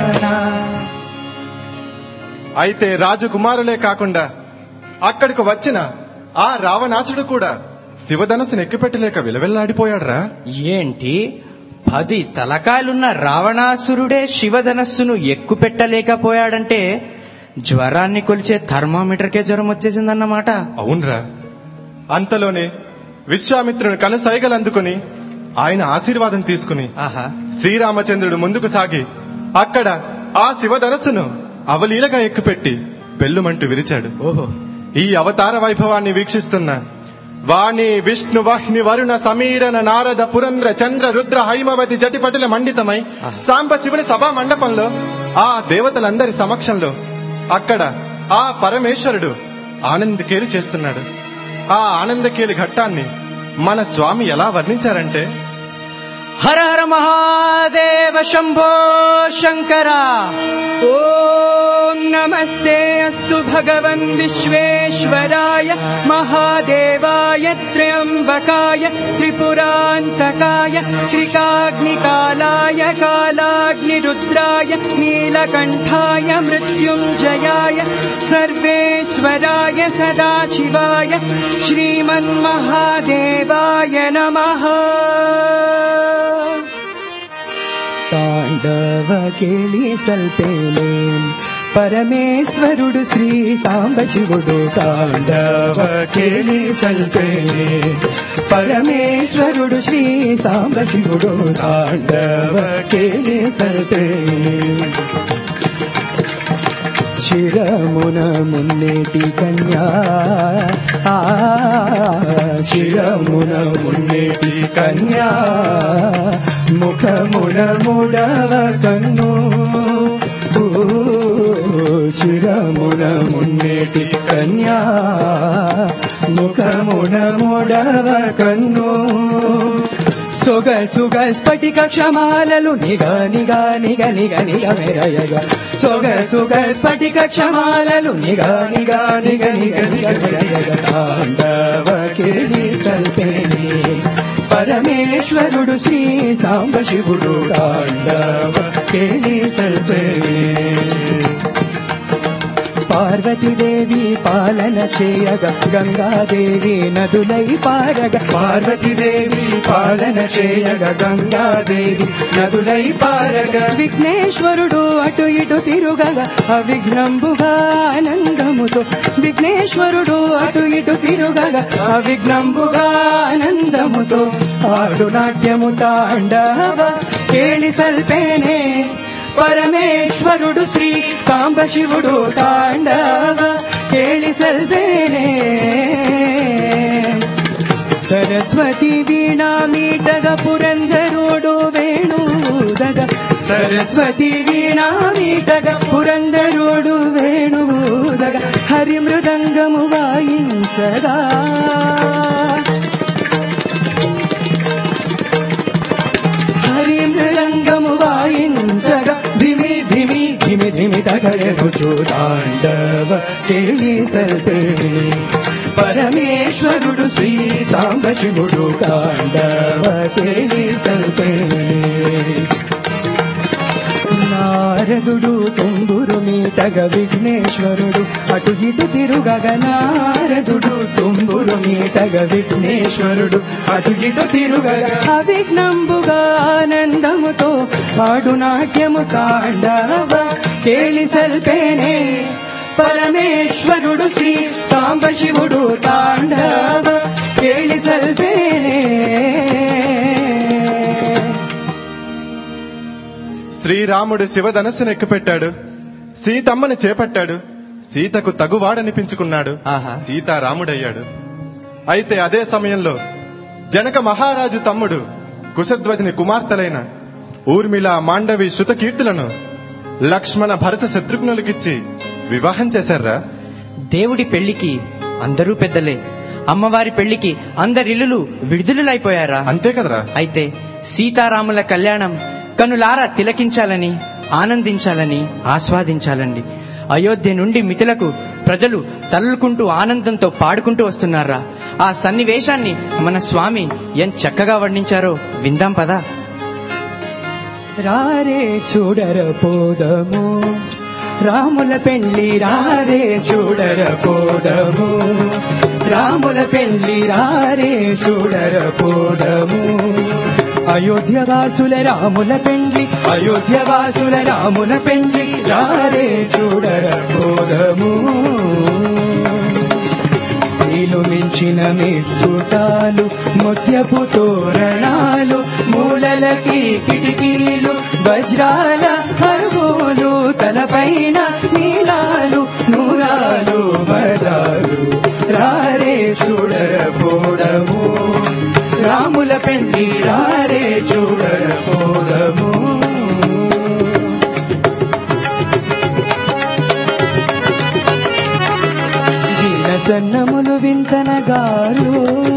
Speaker 4: అయితే రాజకుమారులే కాకుండా అక్కడికి వచ్చిన ఆ రావణాసుడు కూడా శివధనస్సును ఎక్కిపెట్టలేక విలవెల్లాడిపోయాడురా
Speaker 3: ఏంటి పది తలకాయలున్న రావణాసురుడే శివధనస్సును ఎక్కుపెట్టలేకపోయాడంటే జ్వరాన్ని కొలిచే థర్మామీటర్కే జ్వరం వచ్చేసిందన్నమాట
Speaker 4: అవునరా అంతలోనే విశ్వామిత్రుని కనుసైగలు అందుకుని ఆయన ఆశీర్వాదం తీసుకుని
Speaker 3: ఆహా
Speaker 4: శ్రీరామచంద్రుడు ముందుకు సాగి అక్కడ ఆ శివధనస్సును అవలీలగా ఎక్కుపెట్టి పెళ్ళుమంటూ విరిచాడు
Speaker 3: ఓహో
Speaker 4: ఈ అవతార వైభవాన్ని వీక్షిస్తున్న వాణి విష్ణు వహ్ని వరుణ సమీరణ నారద పురంద్ర చంద్ర రుద్ర హైమవతి జటిపటుల మండితమై సాంబ శివుని సభా మండపంలో ఆ దేవతలందరి సమక్షంలో అక్కడ ఆ పరమేశ్వరుడు ఆనందకేలి చేస్తున్నాడు ఆ ఆనందకేలి ఘట్టాన్ని మన స్వామి ఎలా వర్ణించారంటే
Speaker 3: హర హర మహాదేవ శంభో శంకర ఓం నమస్తే అస్తు భగవన్ విశ్వేశ్వరాయ మహాదేవాయ త్ర్యంబకాయ త్రిపురాంతకాయ త్రికాగ్నికాలాయ కాలాగ్నిరుద్రాయ నీలకంఠాయ మృత్యుంజయాయ సర్వేశ్వరాయ సదాశివాయ శ్రీమన్మహాదేవాయ నమః తాండవ కేళి సల్పేలే పరమేశ్వరుడు శ్రీ సాంబశివుడు తాండవ కేళి సల్పేలే పరమేశ్వరుడు శ్రీ సాంబశివుడు తాండవ కేళి సల్పేలే శిరమున మున్నేటి కన్యా ఆ శిరమున మున్నేటి కన్యా ముఖమున ముడవ కన్ను ఓ, శిరమున మున్నేటి కన్యా ముఖమున ముడవ కన్ను సొగ సుగ స్ఫటిక క్షమాలలు నిగ నిగ నిగ నిగ నిగ మెరయగ సొగ సుగ స్ఫటిక క్షమాలలు నిగ నిగ నిగ నిగ నిగ మెరయగ తాండవ కిరి సల్పేని పరమేశ్వరుడు శ్రీ సాంబశివుడు తాండవ కిరి సల్పేని పార్వతీదేవి పాలన చేయగ గంగాదేవి నదులై పారగ పార్వతీదేవి పాలన చేయగ గంగాదేవి నదులై పారగ విఘ్నేశ్వరుడు అటు ఇటు తిరుగగ అవిఘ్నంబుగా ఆనందముతో విఘ్నేశ్వరుడు అటు ఇటు తిరుగగ అవిఘ్నంబుగా ఆనందముతో ఆడు నాట్యము తాండవ కేళి సల్పేనే పరమేశ్వరుడు శ్రీ సాంబశివుడు తాండవ కేళి సల్పేనే సరస్వతి వీణా మీటగ పురంధరుడు వేణుదగ సరస్వతి వీణా మీటగ పురందరుడు వేణువుదగ హరి మృదంగము వాయించగా హరి మృదంగము వాయించగా ధిమి ధిమి ధిమి ధిమి తగడగుచు తాండవ కేళి సల్పేణి పరమేశ్వరుడు శ్రీ సాంబశివుడు తాండవ కేళి సల్పేణి నారదుడు తుంగురు మీటగ విఘ్నేశ్వరుడు అటు ఇటు తిరుగగ నారదుడు తుంగురు మీటగ విఘ్నేశ్వరుడు అటు ఇటు తిరుగగ అవిఘ్నంబుగా ఆనందముతో ఆడు నాట్యము తాండవ కేళి సల్పేనే పరమేశ్వరుడు శ్రీ సాంబశివుడు తాండవ కేళి సల్పేనే
Speaker 4: శ్రీరాముడు శివధనస్సును ఎక్కుపెట్టాడు సీతమ్మని చేపట్టాడు సీతకు తగువాడనిపించుకున్నాడు
Speaker 3: ఆహా.
Speaker 4: సీతారాముడయ్యాడు అయితే అదే సమయంలో జనక మహారాజు తమ్ముడు కుశధ్వజని కుమార్తెలైన ఊర్మిళ మాండవి శృతకీర్తులను లక్ష్మణ భరత శత్రుఘ్నులకిచ్చి వివాహం చేశారా
Speaker 3: దేవుడి పెళ్లికి అందరూ పెద్దలే అమ్మవారి పెళ్లికి అందరిల్లులు విడుదలైపోయారా
Speaker 4: అంతే కదరా
Speaker 3: అయితే సీతారాముల కళ్యాణం కనులారా తిలకించాలని ఆనందించాలని ఆస్వాదించాలండి అయోధ్య నుండి మిథులకు ప్రజలు తల్లుకుంటూ ఆనందంతో పాడుకుంటూ వస్తున్నారా ఆ సన్నివేశాన్ని మన స్వామి ఎంత చక్కగా వర్ణించారో విందాం పదా రారే చూడర పోదము రాముల పెళ్లి రారే చూడర పోదము రాముల పెళ్లి రారే చూడర పోదము అయోధ్య వాసుల రాముల పెండ్లి అయోధ్య వాసుల రాముల పెండ్లి రారే చూడర పోదము స్త్రీలు మించిన మెచ్చుటాలు ముత్యపు తోరణాలు మూలలకి కిటికీలు వజ్రాల హరుగులు తలపైన నీలాలు నూరాలు బదాలు రారే చూడరపోడము రాముల పెండి రారే చూడరపోడము వీణ సన్నములు వింతనగారు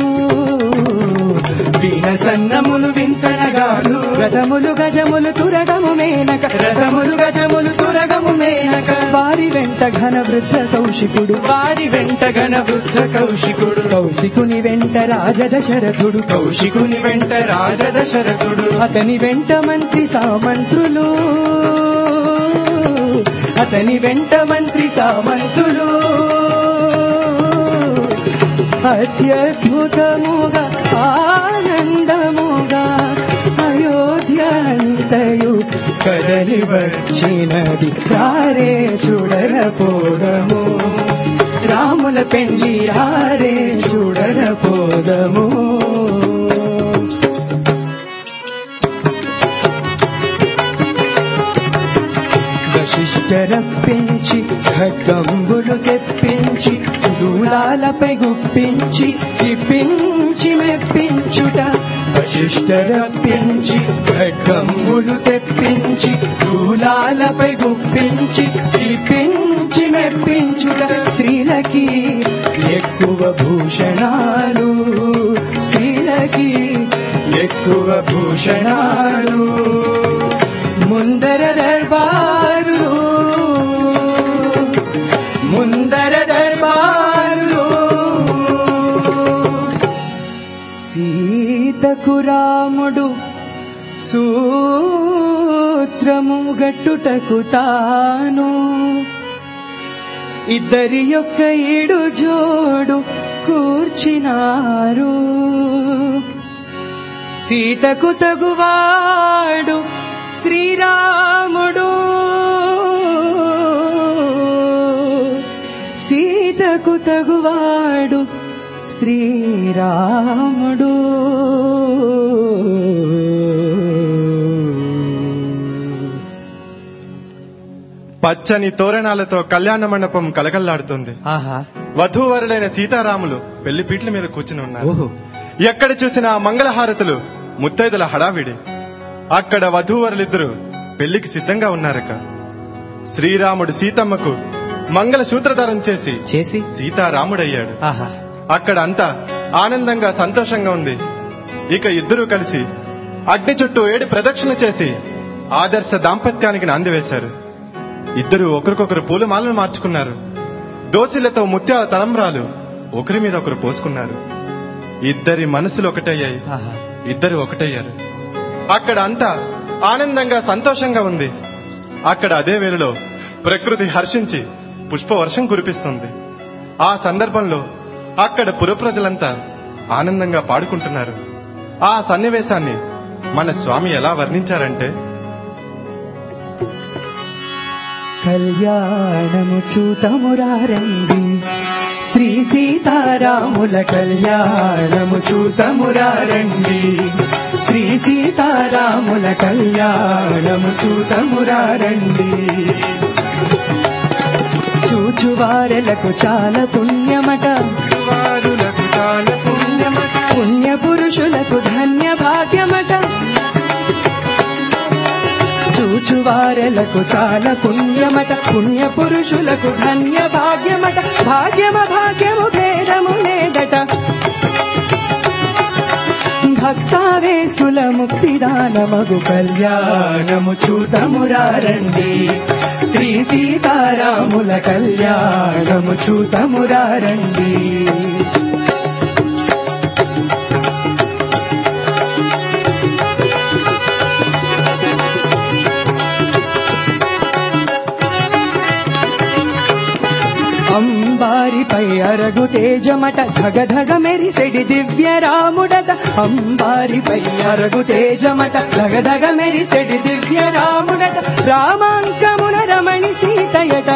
Speaker 3: వీణ సన్నములు వింతనగారు రథములు గజములు తురగము మేనక రథములు గజములు తురగము మేనక వారి వెంట ఘన వృద్ధ కౌశికుడు వారి వెంట ఘన వృద్ధ కౌశికుడు కౌశికుని వెంట రాజదశరథుడు కౌశికుని వెంట రాజదశరథుడు అతని వెంట మంత్రి సామంత్రులు అతని వెంట మంత్రి సామంతులు అత్యద్భుతముగా ఆనందముగా అయోధ్య అంతయు కదలి వచ్చినది రారే చూడరపోదము రాముల పెళ్లి రారే చూడరపోదము వశిష్ఠరప్పించి ఖడ్గంబులు తెప్పించి దూలాలపై గుప్పించి చిప్పించి మెప్పించుట వశిష్ఠరప్పించి ఖడ్గంబులు తెప్పించి దూలాలపై గుప్పించి చిప్పించి మెప్పించుట స్త్రీలకి ఎక్కువ భూషణాలు స్త్రీలకి ఎక్కువ భూషణాలు ముందర దర్బారు ముందర దర్బారు సీతకు రాముడు సూత్రము గట్టుటకు తాను ఇద్దరి యొక్క ఈడు జోడు కూర్చినారు సీతకు తగువాడు శ్రీరాముడు సీతకు తగువాడు శ్రీరాముడు
Speaker 4: పచ్చని తోరణాలతో కళ్యాణ మండపం కలకల్లాడుతుంది
Speaker 3: ఆహా
Speaker 4: వధూవరులైన సీతారాములు పెళ్లి పీటల మీద కూర్చుని ఉన్నారు
Speaker 3: ఓహో
Speaker 4: ఎక్కడ చూసినా మంగళహారతులు ముత్తైదుల హడావిడి అక్కడ వధూవరులిద్దరూ పెళ్లికి సిద్ధంగా ఉన్నారక శ్రీరాముడు సీతమ్మకు మంగళ సూత్రధారం చేసి
Speaker 3: చేసి
Speaker 4: సీతారాముడయ్యాడు
Speaker 3: ఆహా
Speaker 4: అక్కడ అంతా ఆనందంగా సంతోషంగా ఉంది ఇక ఇద్దరూ కలిసి అగ్ని చుట్టూ ఏడు ప్రదక్షిణ చేసి ఆదర్శ దాంపత్యానికి నాంది వేశారు ఇద్దరు ఒకరికొకరు పూలమాలను మార్చుకున్నారు దోసిలతో ముత్యాల తలంబ్రాలు ఒకరి మీద ఒకరు పోసుకున్నారు ఇద్దరి మనసులు ఒకటయ్యాయి
Speaker 3: ఆహా
Speaker 4: ఇద్దరు ఒకటయ్యారు అక్కడ అంతా ఆనందంగా సంతోషంగా ఉంది అక్కడ అదే వేళలో ప్రకృతి హర్షించి పుష్పవర్షం కురిపిస్తుంది ఆ సందర్భంలో అక్కడ పుర ప్రజలంతా ఆనందంగా పాడుకుంటున్నారు ఆ సన్నివేశాన్ని మన స్వామి ఎలా వర్ణించారంటే
Speaker 3: కళ్యాణము చూతమురారండి శ్రీ సీతారాముల కళ్యాణము చూతమురారండి శ్రీ సీతారాముల కళ్యాణము చూతమురారండి చూచువారెలకు చాలా పుణ్యమట
Speaker 4: వారులకు చాలా పుణ్యమట.
Speaker 3: పుణ్య పురుషులకు ధన్య భాగ్యమట చూచువారెలకు చాలా పుణ్యమట పుణ్య పురుషులకు ధన్య భాగ్యమట భాగ్యమ భాగ్యము భేదము లేదట భక్తావేశుల ముక్తిదానమగు కళ్యాణము చూతమురారండి శ్రీ సీతారాముల కళ్యాణము చూతమురారండి అంబారిపై అరగు తేజమట ధగధగ మెరిసెడి దివ్య రాముడట అంబారిపై అరగు తేజమట ధగధగ మెరిసెడి దివ్య రాముడట రామాంకమున రమణి సీతయట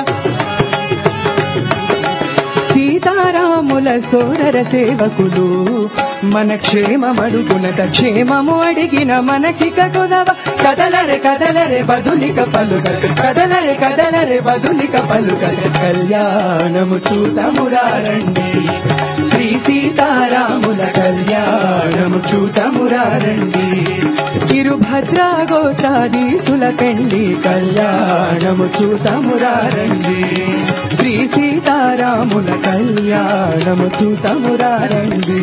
Speaker 3: సీతారాముల సోదర సేవకులు మన క్షేమమడుగునట క్షేమము అడిగిన మనకి కటుదవ కదలరే కదలరే బదులిక పలుకట కదలరే కదలరే బదులిక పలుకట కళ్యాణము చూతమురారండి శ్రీ సీతారాముల కళ్యాణము చూతమురారండి తిరుభద్రా గోచారీసుల పెండి కళ్యాణము చూతమురారండి శ్రీ సీతారాముల కళ్యాణము చూతమురారండి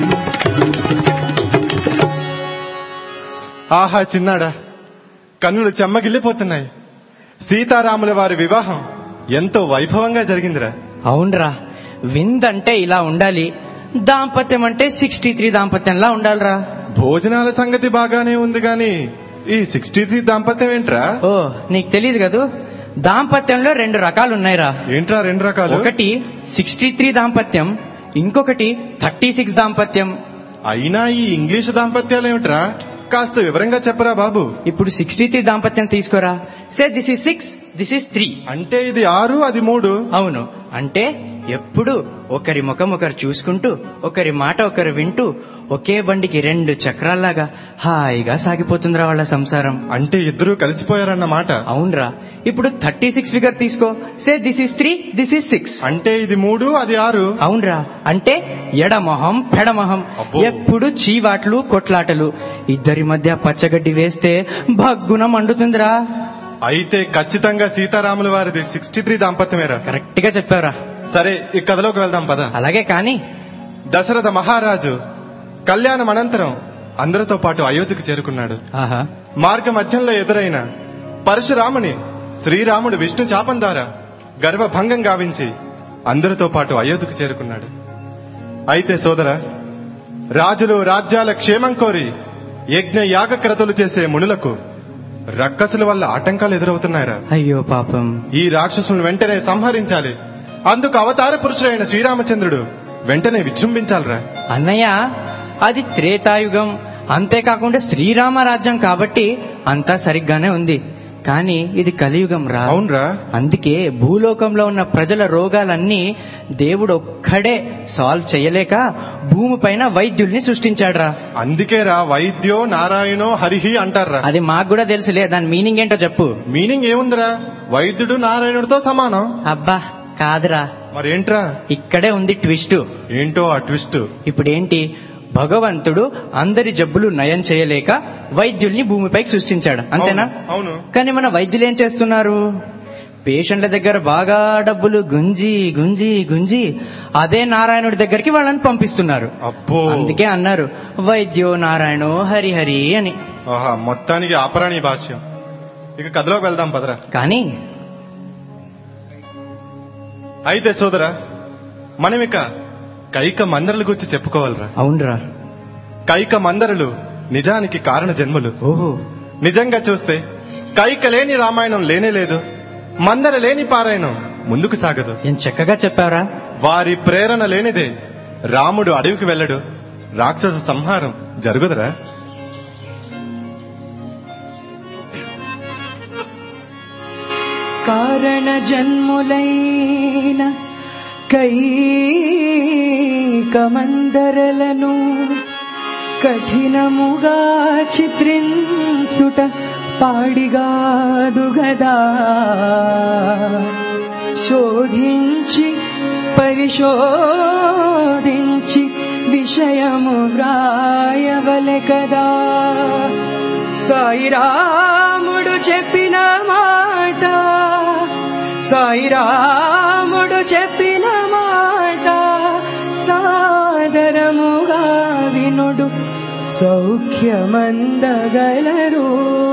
Speaker 4: ఆహా చిన్నాడా కన్నులు చెమ్మగిల్లిపోతున్నాయి సీతారాముల వారి వివాహం ఎంతో వైభవంగా జరిగిందిరా
Speaker 3: అవునరా విందంటే ఇలా ఉండాలి దాంపత్యం అంటే సిక్స్టీ త్రీ దాంపత్యంలా ఉండాలిరా
Speaker 4: భోజనాల సంగతి బాగానే ఉంది గాని ఈ సిక్స్టీ త్రీ దాంపత్యం ఏంట్రా
Speaker 3: ఓ నీకు తెలియదు కదూ దాంపత్యంలో రెండు రకాలు ఉన్నాయిరా
Speaker 4: ఏంట్రా రెండు రకాలు
Speaker 3: ఒకటి సిక్స్టీ త్రీ దాంపత్యం ఇంకొకటి థర్టీ సిక్స్ దాంపత్యం
Speaker 4: అయినా ఈ ఇంగ్లీష్ దాంపత్యాలు ఏమిట్రా కాస్త వివరంగా చెప్పరా బాబు
Speaker 3: ఇప్పుడు సిక్స్టీ త్రీ దాంపత్యం తీసుకోరా say this is six this is three
Speaker 4: అంటే ఇది ఆరు అది మూడు
Speaker 3: అవును అంటే ఎప్పుడు ఒకరి ముఖం ఒకరు చూసుకుంటూ ఒకరి మాట ఒకరు వింటూ ఒకే బండికి రెండు చక్రాల్లాగా హాయిగా సాగిపోతుందిరా వాళ్ళ సంసారం
Speaker 4: అంటే ఇద్దరూ కలిసిపోయారన్నమాట
Speaker 3: అవునరా ఇప్పుడు థర్టీ సిక్స్ ఫిగర్ తీసుకో say this is three this is six
Speaker 4: అంటే ఇది మూడు అది ఆరు
Speaker 3: అవునరా అంటే ఎడమొహం పెడమొహం
Speaker 4: అబ్బో.
Speaker 3: ఎప్పుడు చీవాట్లు కొట్లాటలు ఇద్దరి మధ్య పచ్చగడ్డి వేస్తే భగ్గున మండుతుందిరా
Speaker 4: అయితే ఖచ్చితంగా సీతారాముల వారిది సిక్స్టీ త్రీ దాంపత్యమేరా
Speaker 3: కరెక్ట్ గా చెప్పావురా
Speaker 4: సరే ఈ కథలోకి వెళ్దాం పద
Speaker 3: అలాగే కానీ
Speaker 4: దశరథ మహారాజు కళ్యాణం అనంతరం అందరితో పాటు అయోధ్యకు చేరుకున్నాడు
Speaker 3: ఆహా
Speaker 4: మార్గ మధ్యంలో ఎదురైన పరశురాముని శ్రీరాముడు విష్ణు చాపం ద్వారా గర్వభంగం గావించి అందరితో పాటు అయోధ్యకు చేరుకున్నాడు అయితే సోదర రాజులు రాజ్యాల క్షేమం కోరి యజ్ఞ యాగ క్రతులు చేసే మునులకు రక్కసుల వల్ల ఆటంకాలు ఎదురవుతున్నాయరా
Speaker 3: అయ్యో పాపం
Speaker 4: ఈ రాక్షసులను వెంటనే సంహరించాలి అందుకు అవతార పురుషుడైన శ్రీరామచంద్రుడు వెంటనే విజృంభించాలిరా
Speaker 3: అన్నయ్య అది త్రేతాయుగం అంతేకాకుండా శ్రీరామ రాజ్యం కాబట్టి అంతా సరిగ్గానే ఉంది కానీ ఇది కలియుగం రా
Speaker 4: అవునరా
Speaker 3: అందుకే భూలోకంలో ఉన్న ప్రజల రోగాలన్నీ దేవుడు ఒక్కడే సాల్వ్ చేయలేక భూమిపైన వైద్యుల్ని సృష్టించాడురా
Speaker 4: అందుకేరా వైద్యో నారాయణో హరిహి అంటారా
Speaker 3: అది మాకు కూడా తెలుసులే దాని మీనింగ్ ఏంటో చెప్పు
Speaker 4: మీనింగ్ ఏముందిరా వైద్యుడు నారాయణుడితో సమానం
Speaker 3: అబ్బా కాదురా
Speaker 4: మరేంట్రా
Speaker 3: ఇక్కడే ఉంది ట్విస్ట్
Speaker 4: ఏంటో ఆ ట్విస్ట్
Speaker 3: ఇప్పుడేంటి భగవంతుడు అందరి జబ్బులు నయం చేయలేక వైద్యుల్ని భూమిపైకి సృష్టించాడు అంతేనా
Speaker 4: అవును, అవును.
Speaker 3: కానీ మన వైద్యులు ఏం చేస్తున్నారు పేషెంట్ల దగ్గర బాగా డబ్బులు గుంజి గుంజి గుంజి అదే నారాయణుడి దగ్గరికి వాళ్ళని పంపిస్తున్నారు
Speaker 4: అబ్బో
Speaker 3: అందుకే అన్నారు వైద్యో నారాయణో హరిహరి అని
Speaker 4: ఆహా మొత్తానికి ఆపరాణి భాష్యం ఇక కథలోకి వెళ్దాం పదరా
Speaker 3: కానీ
Speaker 4: అయితే సోదరా మనమిక కైక మందరల గురించి చెప్పుకోవాలరా
Speaker 3: అవునరా
Speaker 4: కైక మందరులు నిజానికి కారణ జన్ములు
Speaker 3: ఓహో
Speaker 4: నిజంగా చూస్తే కైక లేని రామాయణం లేనే లేదు మందర లేని పారాయణం ముందుకు సాగదు
Speaker 3: ఏం చక్కగా చెప్పారా
Speaker 4: వారి ప్రేరణ లేనిదే రాముడు అడవికి వెళ్ళడు రాక్షస సంహారం జరుగుదరా
Speaker 3: కారణ జన్ములైన కైకమందరలను కఠినముగా చిత్రించుట పాడిగాదు గదా శోధించి పరిశోధించి విషయము వ్రాయవలె కదా సాయిరాముడు చెప్పిన మాట సాయిరాముడు చెప్పిన మాట సాదరముగా వినుడు సౌఖ్యమందగలరు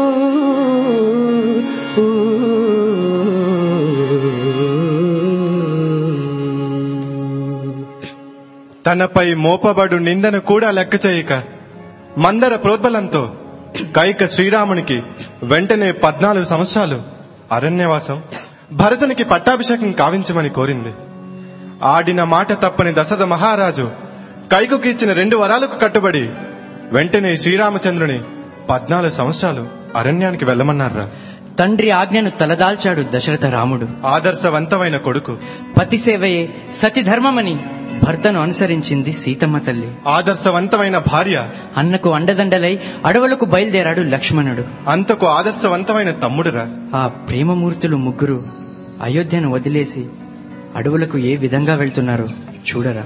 Speaker 4: తనపై మోపబడు నిందను కూడా లెక్క చేయక మందర ప్రోద్బలంతో కైక శ్రీరామునికి వెంటనే పద్నాలుగు సంవత్సరాలు అరణ్యవాసం భరతునికి పట్టాభిషేకం కావించమని కోరింది ఆడిన మాట తప్పని దశరథ మహారాజు కైకుకి ఇచ్చిన రెండు వరాలకు కట్టుబడి వెంటనే శ్రీరామచంద్రుని పద్నాలుగు సంవత్సరాలు అరణ్యానికి వెళ్ళమన్నారా
Speaker 3: తండ్రి ఆజ్ఞను తలదాల్చాడు దశరథ రాముడు
Speaker 4: ఆదర్శవంతమైన కొడుకు
Speaker 3: పతి సేవయే సతి ధర్మమని భర్తను అనుసరించింది సీతమ్మ తల్లి
Speaker 4: ఆదర్శవంతమైన భార్య
Speaker 3: అన్నకు అండదండలై అడవులకు బయలుదేరాడు లక్ష్మణుడు
Speaker 4: అంతకు ఆదర్శవంతమైన తమ్ముడురా
Speaker 3: ఆ ప్రేమమూర్తులు ముగ్గురు అయోధ్యను వదిలేసి అడవులకు ఏ విధంగా వెళ్తున్నారో చూడరా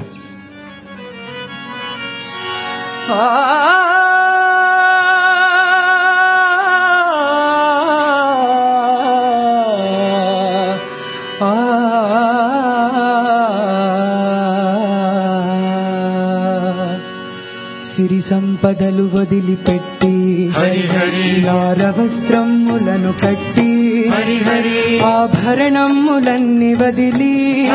Speaker 3: సిరి సంపదలు వదిలిపెట్టి
Speaker 4: హరి హరి
Speaker 3: నారవస్త్రములను కట్టి
Speaker 4: హరి హరి
Speaker 3: ఆభరణములన్నీ వదిలి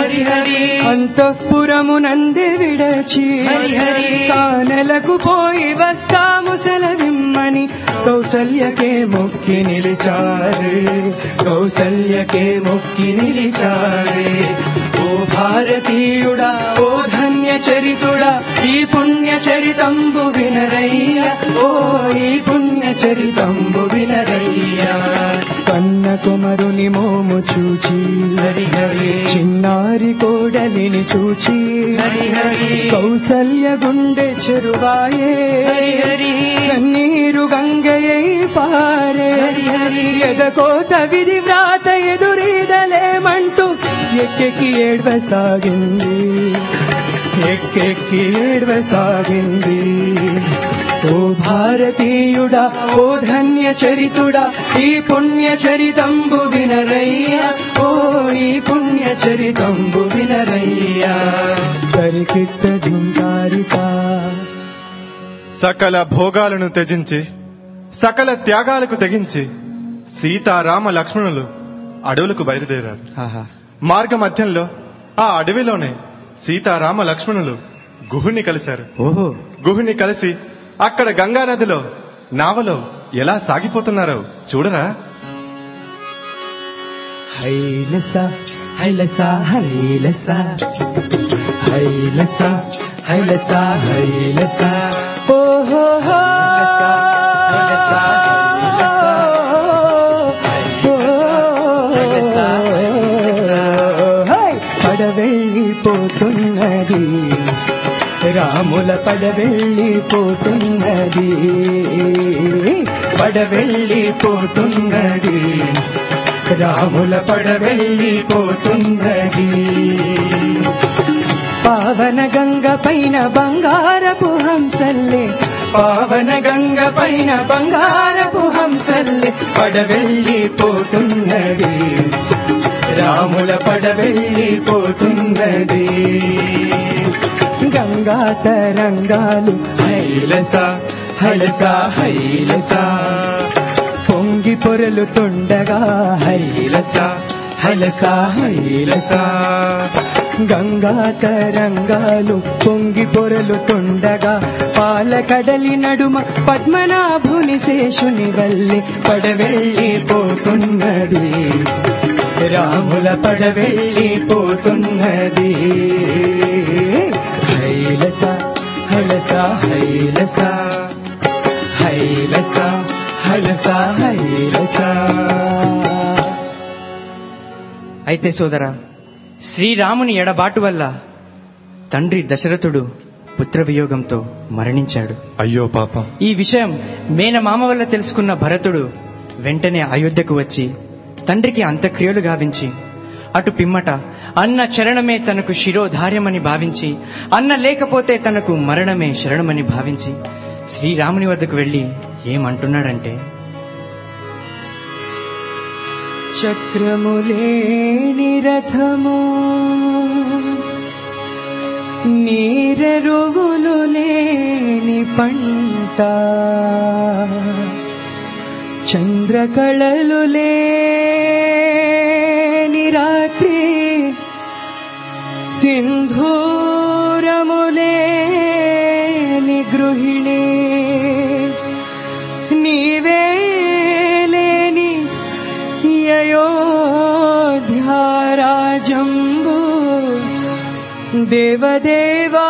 Speaker 3: అంతఃపురమునంది విడచి కానెలకు పోయి వస్తాము సెలవిమ్మని కౌసల్యకే మొక్కి నిలిచారే కౌసల్యకే మొక్కి నిలిచారే ఓ భారతీయుడా ఓ ధన్య చరితుడా ఈ పుణ్య చరితంబు వినరయ్య ఓ ఈ పుణ్య చరితంబు వినరయ్య కన్న కుమరుని మోము చూచి హరి హరి చిన్నారి కోడలిని చూచి హరి హరి కౌసల్య గుండె చెరువాయే హరి హరి కన్నీరు గంగయ్య పారే హరి హరి ఎదకోత విధి వ్రాత ఎదురీదలేమంటూ ఎక్కెక్కి ఏడ్వసాగింది ఎక్కెక్కి ఏడ్వసాగింది ఓ భారతీయుడా ఓ ధన్య చరితుడా ఈ పుణ్య చరితంబు వినరయ్య ఓ ఈ పుణ్య చరితంబు వినరయ్య సరికిట్ట జుంకారిక
Speaker 4: సకల భోగాలను త్యజించి సకల త్యాగాలకు తెగించి సీతారామ లక్ష్మణులు అడవులకు బయలుదేరారు
Speaker 3: ఆహా
Speaker 4: మార్గ మధ్యంలో ఆ అడవిలోనే సీతారామ లక్ష్మణులు గుహుని కలిశారు
Speaker 3: ఓహో
Speaker 4: గుహుని కలిసి అక్కడ గంగా నదిలో నావలో ఎలా సాగిపోతున్నారో చూడరా
Speaker 3: హైలస హైలస హైలస హైలస హైలస హైలస ఓహో పడవెళ్ళిపోతున్నది రాముల పడవెళ్ళిపోతున్నది పడవెళ్ళిపోతున్నది రాముల పడవెళ్ళిపోతున్నది పావన గంగ పైన బంగారపు హంసల పావన గంగ పైన బంగారపు హంసల్లి పడవెళ్ళిపోతున్నది రాముల పడవెళ్ళిపోతున్నది గంగా తరంగాలు హైలస హైలస హైలస పొంగి పొరలుతుండగా హైలస హైలస హైలస గంగా తరంగాలు పొంగి పొరలుతుండగా పాల కడలి నడుమ పద్మనాభుని శేషుని వల్లి పడవెళ్ళిపోతున్నది రాముల పడవెళ్ళిపోతున్నది హైలస హైలస హైలస హైలస హైలస హైలస అయితే సోదరా శ్రీరాముని ఎడబాటు వల్ల తండ్రి దశరథుడు పుత్రవియోగంతో మరణించాడు
Speaker 4: అయ్యో పాపం
Speaker 3: ఈ విషయం మేనమామ వల్ల తెలుసుకున్న భరతుడు వెంటనే అయోధ్యకు వచ్చి తండ్రికి అంత్యక్రియలు గావించి అటు పిమ్మట అన్న చరణమే తనకు శిరోధార్యమని భావించి అన్న లేకపోతే తనకు మరణమే శరణమని భావించి శ్రీరాముని వద్దకు వెళ్ళి ఏమంటున్నాడంటే చక్రములేని రథము నీరెరువులు లేని పంట చంద్రకళలు లేని రాత్రి సింధూరములేని గృహిణి నీవే లేని అయోధ్యారాజంబు దేవదేవా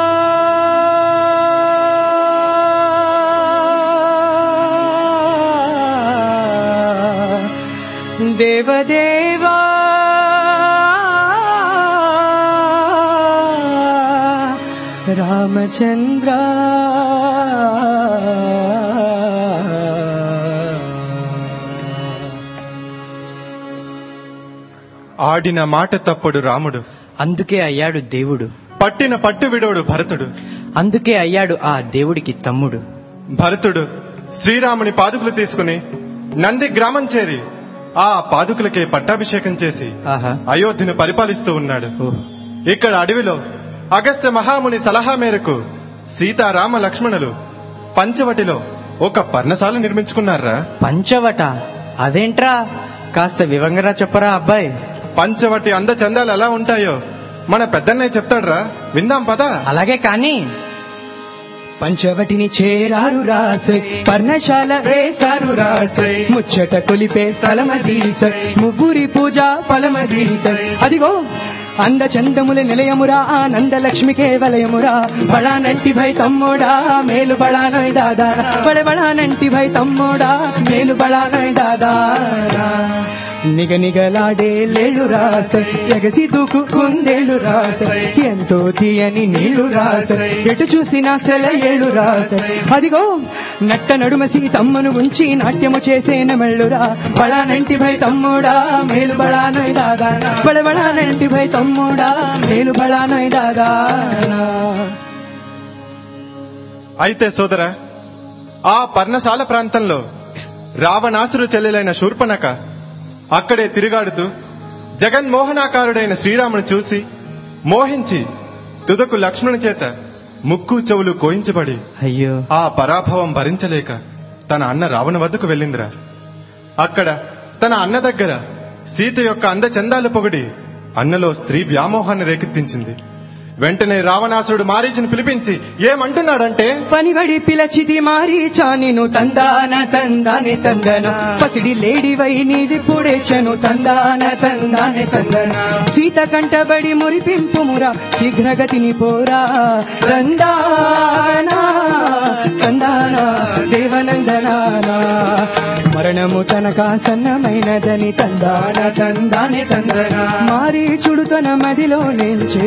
Speaker 3: దేవదేవా రామచంద్ర
Speaker 4: ఆడిన మాట తప్పుడు రాముడు
Speaker 3: అందుకే అయ్యాడు దేవుడు
Speaker 4: పట్టిన పట్టు విడోడు భరతుడు
Speaker 3: అందుకే అయ్యాడు ఆ దేవుడికి తమ్ముడు
Speaker 4: భరతుడు శ్రీరాముని పాదుకులు తీసుకుని నంది గ్రామం చేరి ఆ పాదుకులకే పట్టాభిషేకం చేసి
Speaker 3: ఆహా
Speaker 4: అయోధ్యను పరిపాలిస్తూ ఉన్నాడు
Speaker 3: ఓ
Speaker 4: ఇక్కడ అడవిలో అగస్త్య మహాముని సలహా మేరకు సీతారామ లక్ష్మణులు పంచవటిలో ఒక పర్ణశాల నిర్మించుకున్నారా
Speaker 3: పంచవట అదేంట్రా కాస్త వివంగరా చెప్పరా అబ్బాయి
Speaker 4: పంచవటి అందచందాలు ఎలా ఉంటాయో మన పెద్దన్నయ్య చెప్తాడ్రా విందాం పదా
Speaker 3: అలాగే కానీ పంచవటిని చేరారు రాసై పర్ణశాల వేశారు రాసై ముచ్చట కొలిపే స్థలమదీసై ముగ్గురి పూజ ఫలమదీసై అదిగో అంద చందముల నిలయమురా ఆనందలక్ష్మి కేవలయమురా బళానంటి భై తమ్ముడా మేలు బళానోయ్ దాదా బళ బళానంటి భై తమ్ముడా మేలు బళానోయ్ దాదా నిగ నిగలాడే లేళ్ళు రాసై ఎగసి దూకు కుందేళ్ళు రాసై ఎంతో తీయని నీళ్లు రాసై ఎటు చూసినా సెల ఏళ్ళు రాసై అదిగో నట్ట నడుమ సీతమ్మను ఉంచి నాట్యము చేసే నమెళ్ళురా బళానంటి భై తమ్ముడా మేలు బళానోయ్ దాదా బళ బళానంటి భై తమ్ముడా మేలు బళానోయ్ దాదా
Speaker 4: అయితే సోదర ఆ పర్ణశాల ప్రాంతంలో రావణాసురు చెల్లెలైన శూర్పణక అక్కడే తిరుగాడుతూ జగన్మోహనాకారుడైన శ్రీరామును చూసి మోహించి తుదకు లక్ష్మణుని చేత ముక్కు చెవులు కోయించబడి
Speaker 3: అయ్యో
Speaker 4: ఆ పరాభవం భరించలేక తన అన్న రావణ వద్దకు వెళ్ళిందిరా అక్కడ తన అన్న దగ్గర సీత యొక్క అందచందాలు పొగిడి అన్నలో స్త్రీ వ్యామోహాన్ని రేకెత్తించింది వెంటనే రావణాసురుడు మారీచిని పిలిపించి ఏమంటున్నాడంటే
Speaker 3: పనిబడి పిలచితి మారీచా నిను తందాన తందాని తందన పసిడి లేడివై నీవిప్పుడేచను తందాన తందాని తందన సీత కంటబడి మురిపింపుమురా శీఘ్రగతిని పోరా తందానా తందానా దేవనందనానా మరణము తనక సన్నమైనదని తందాన తందాని తందన మారీచుడు తన మదిలో నించే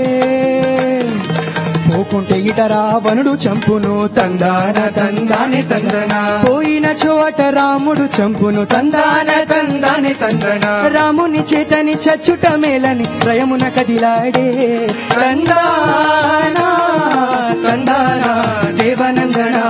Speaker 3: పోకుంటే ఇట రావణుడు చంపును తందాన తందాని తందన పోయిన చోట రాముడు చంపును తందాన తందాని తందన రాముని చేతని చచ్చుట మేలని ప్రయమున కదిలాడే తందాన తందాన దేవనందనా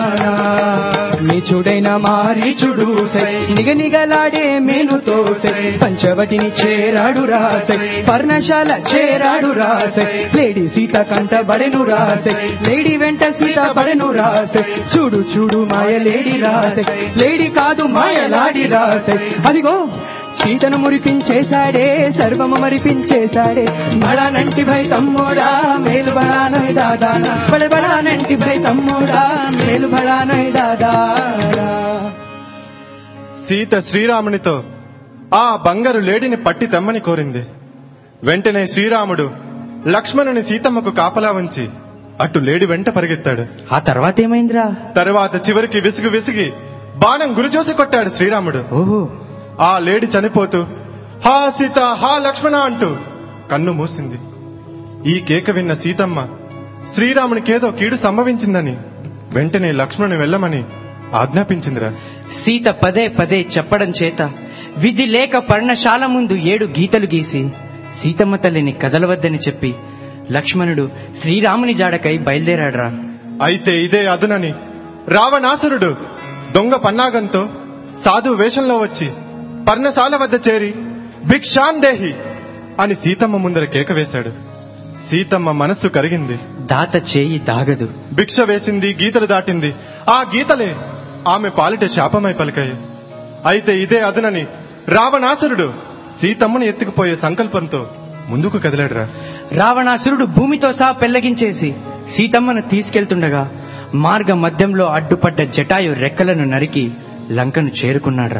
Speaker 3: నీచుడైన మారీచుడు సై నిగనిగలాడే మేనుతో సై పంచవటిని చేరాడు రాసై పర్ణశాల చేరాడు రాసై లేడీ సీత కంట బడెను రాసై లేడీ వెంట సీత బడెను రాసై చూడు చూడు మాయ లేడీ రాసై లేడీ కాదు మాయలాడి రాసై అదిగో సీతను మురిపించేశాడే సర్వము మరిపించేశాడే బడానంటి భై తమ్ముడా మేలు బడానై దాదానా బడ బడానంటి భై తమ్ముడా మేలు బడానై దాదానా
Speaker 4: సీత శ్రీరామునితో ఆ బంగారు లేడిని పట్టి తెమ్మని కోరింది వెంటనే శ్రీరాముడు లక్ష్మణుని సీతమ్మకు కాపలా ఉంచి అటు లేడి వెంట పరిగెత్తాడు
Speaker 3: ఆ తర్వాత ఏమైందిరా
Speaker 4: తరువాత చివరికి విసుగు విసిగి బాణం గురిచోసి కొట్టాడు శ్రీరాముడు
Speaker 3: ఓహో
Speaker 4: ఆ లేడి చనిపోతూ హా సీత హా లక్ష్మణ అంటూ కన్ను మూసింది ఈ కేక విన్న సీతమ్మ శ్రీరామునికేదో కీడు సంభవించిందని వెంటనే లక్ష్మణుని వెళ్ళమని ఆజ్ఞాపించిందిరా
Speaker 3: సీత పదే పదే చెప్పడం చేత విధి లేక పర్ణశాల ముందు ఏడు గీతలు గీసి సీతమ్మ తల్లిని కదలవద్దని చెప్పి లక్ష్మణుడు శ్రీరాముని జాడకై బయలుదేరాడురా
Speaker 4: అయితే ఇదే అదునని రావణాసురుడు దొంగ పన్నాగంతో సాధు వేషంలో వచ్చి పర్ణశాల వద్ద చేరి భిక్షాన్ దేహి అని సీతమ్మ ముందర కేక వేశాడు సీతమ్మ మనస్సు కరిగింది
Speaker 3: దాత చేయి దాగదు
Speaker 4: భిక్ష వేసింది గీతలు దాటింది ఆ గీతలే ఆమె పాలిట శాపమై పలికాయి అయితే ఇదే అదునని రావణాసురుడు సీతమ్మను ఎత్తుకుపోయే సంకల్పంతో ముందుకు కదిలాడురా
Speaker 3: రావణాసురుడు భూమితో సహా పెళ్లగించేసి సీతమ్మను తీసుకెళ్తుండగా మార్గ మధ్యంలో అడ్డుపడ్డ జటాయు రెక్కలను నరికి లంకను చేరుకున్నాడ్రా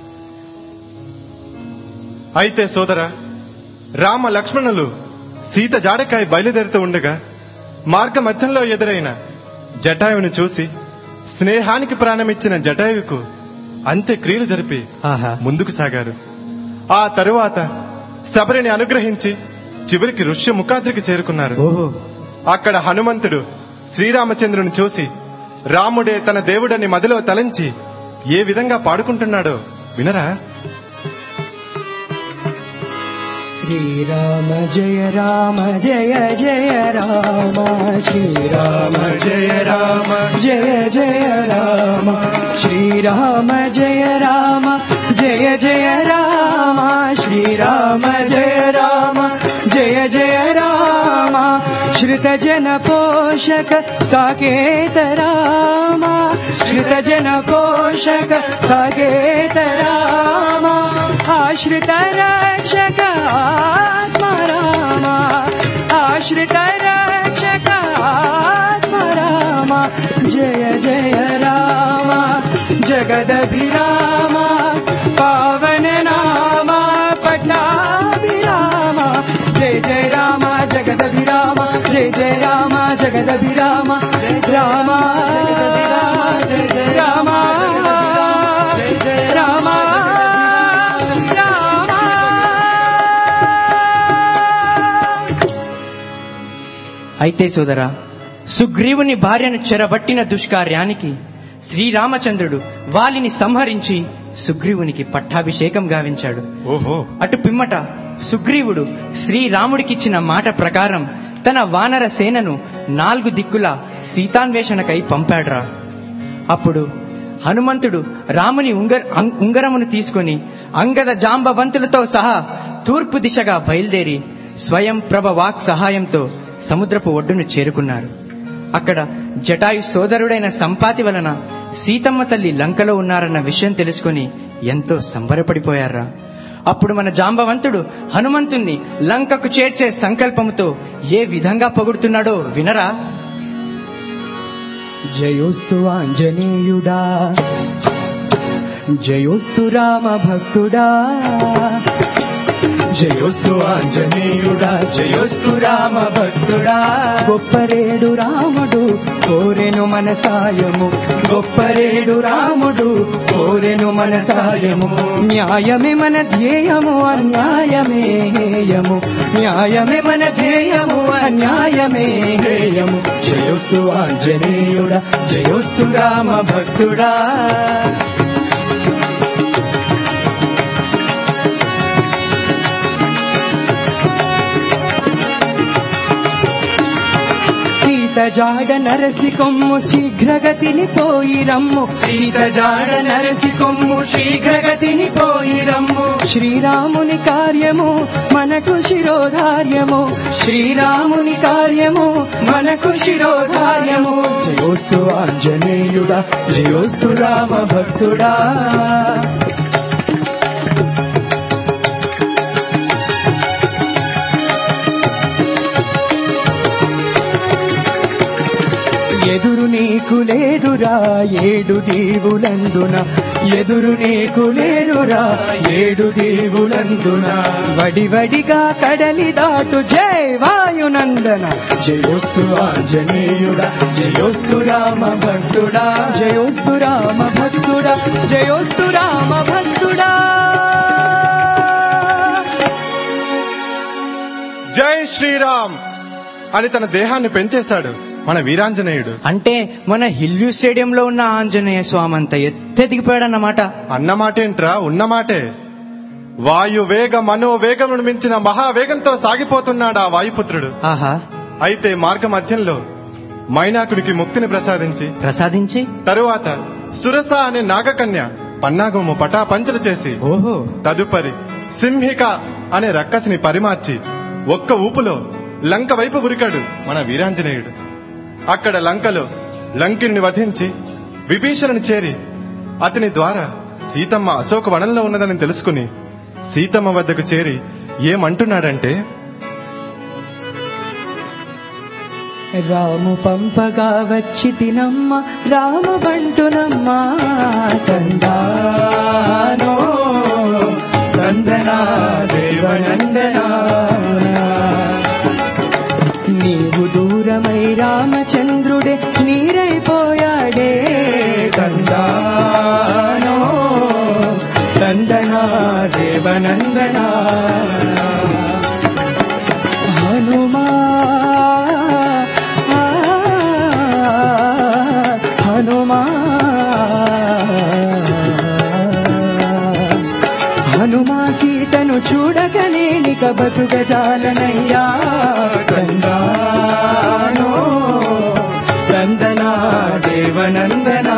Speaker 4: అయితే సోదర రామ లక్ష్మణులు సీత జాడకాయ బయలుదేరుతూ ఉండగా మార్గ మధ్యంలో ఎదురైన జటాయువుని చూసి స్నేహానికి ప్రాణమిచ్చిన జటాయువుకు అంత్య క్రియలు జరిపి
Speaker 3: ఆహా
Speaker 4: ముందుకు సాగారు ఆ తరువాత శబరిని అనుగ్రహించి చివరికి ఋష్య ముఖాద్రికి చేరుకున్నారు
Speaker 3: ఓహో
Speaker 4: అక్కడ హనుమంతుడు శ్రీరామచంద్రుని చూసి రాముడే తన దేవుడని మదిలో తలంచి ఏ విధంగా పాడుకుంటున్నాడో వినరా
Speaker 3: శ్రీరామ జయ రామ జయ జయ రామ శ్రీరామ జయ రామ జయ జయ రామ శ్రీరామ జయ రామ జయ జయ రామ శ్రీరామ జయ రామ జయ జయ రామ శ్రుత జన పోషక సాకేత రామ శ్రుత జన పోషక సాకేత రామ ఆశ్రిత రక్షక ఆత్మ రామ ఆశ్రిత రక్షక ఆత్మ రామ జయ జయ రామ జగదభిరామ పావన నామ పట్టాభిరామ జయ జయ రామ జగదభిరామ జయ జయ రామ జగదభిరామ జయ రామ జయ జయ రామ రామ అయితే సోదరా సుగ్రీవుని భార్యను చెరబట్టిన దుష్కార్యానికి శ్రీరామచంద్రుడు వాలిని సంహరించి సుగ్రీవునికి పట్టాభిషేకం గావించాడు
Speaker 4: ఓహో
Speaker 3: అటు పిమ్మట సుగ్రీవుడు శ్రీరాముడికిచ్చిన మాట ప్రకారం తన వానర సేనను నాలుగు దిక్కుల సీతాన్వేషణకై పంపాడ్రా అప్పుడు హనుమంతుడు రాముని ఉంగర అం- ఉంగరమును తీసుకొని అంగద జాంబవంతులతో సహా తూర్పు దిశగా బయలుదేరి స్వయం ప్రభ వాక్ సహాయంతో సముద్రపు ఒడ్డును చేరుకున్నారు అక్కడ జటాయు సోదరుడైన సంపాతి వలన సీతమ్మ తల్లి లంకలో ఉన్నారన్న విషయం తెలుసుకొని ఎంతో సంబరపడిపోయారా అప్పుడు మన జాంబవంతుడు హనుమంతుణ్ణి లంకకు చేర్చే సంకల్పముతో ఏ విధంగా పొగుడుతున్నాడో వినరా జయోస్తు ఆంజనేయుడా జయోస్తు రామ భక్తుడా జయోస్తు ఆంజనేయుడా జయోస్తు రామ భక్తుడా గొప్పరేడు రాముడు కోరెను మన సాయము గొప్పరేడు రాముడు కోరెను మన సాయము న్యాయమే మన ధ్యేయము అన్యాయమే హేయము న్యాయమే మన ధ్యేయము అన్యాయమే హేయము జయోస్తు ఆంజనేయుడా జయోస్తు రామ భక్తుడా సీత సీత జాడ నరసి కొమ్ము శీఘ్రగతిని పోయి రమ్ము సీత జాడ నరసి కొమ్ము శీఘ్రగతిని పోయి రమ్ము శ్రీరాముని కార్యము మనకు శిరోధార్యము శ్రీరాముని కార్యము మనకు శిరోధార్యము జయోస్తు ఆంజనేయుడా జయోస్తు రామ భక్తుడా ఎదురు నీకు లేదురా ఏడు దీవులందున ఎదురు నీకు లేదురా ఏడు దీవులందున వడివడిగా కడలి దాటు జై వాయునందన జయోస్తు ఆంజనేయుడా జయోస్తు రామ భక్తుడా జయోస్తు రామ భక్తుడా జయోస్తు రామ భక్తుడా
Speaker 4: జై శ్రీరామ్ అని తన దేహాన్ని పెంచేశాడు మన వీరాంజనేయుడు
Speaker 3: అంటే మన హిల్యూ స్టేడియంలో ఉన్న ఆంజనేయ స్వామి అంత ఎత్తెదిగిపోయాడన్నమాట
Speaker 4: అన్నమాటేంట్రా ఉన్నమాటే వాయు వేగ మనోవేగమును మించిన మహావేగంతో సాగిపోతున్నాడు ఆ వాయుపుత్రుడు
Speaker 3: ఆహా
Speaker 4: అయితే మార్గ మధ్యంలో మైనాకుడికి ముక్తిని ప్రసాదించి
Speaker 3: ప్రసాదించి
Speaker 4: తరువాత సురస అనే నాగకన్య పన్నాగము పటాపంచలు చేసి
Speaker 3: ఓహో
Speaker 4: తదుపరి సింహిక అనే రక్కసిని పరిమార్చి ఒక్క ఊపులో లంక వైపు ఉరికాడు మన వీరాంజనేయుడు అక్కడ లంకలో లంకిని వధించి విభీషణుని చేరి అతని ద్వారా సీతమ్మ అశోక వనంలో ఉన్నదని తెలుసుకుని సీతమ్మ వద్దకు చేరి ఏమంటున్నాడంటే
Speaker 3: రాము పంపగా వచ్చి తినమ్మ రామ బంటునమ్మ తందానో నందనా దేవనందనా నీవు దూరమై రామచంద్రుడే నీరైపోయాడే తందానో నందనా దేవనందనా హనుమా హనుమా హనుమా సీతను చూడగనేనిక బతుకజాలనయ్యా తందానో తందనా దేవనందనా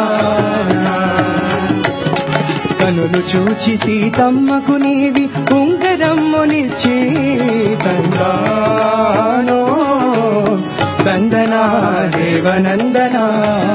Speaker 3: కనులు చూచి సీతమ్మకు నీవి ఉంగరమ్మునిచ్చి తందానో తందనా దేవనందనా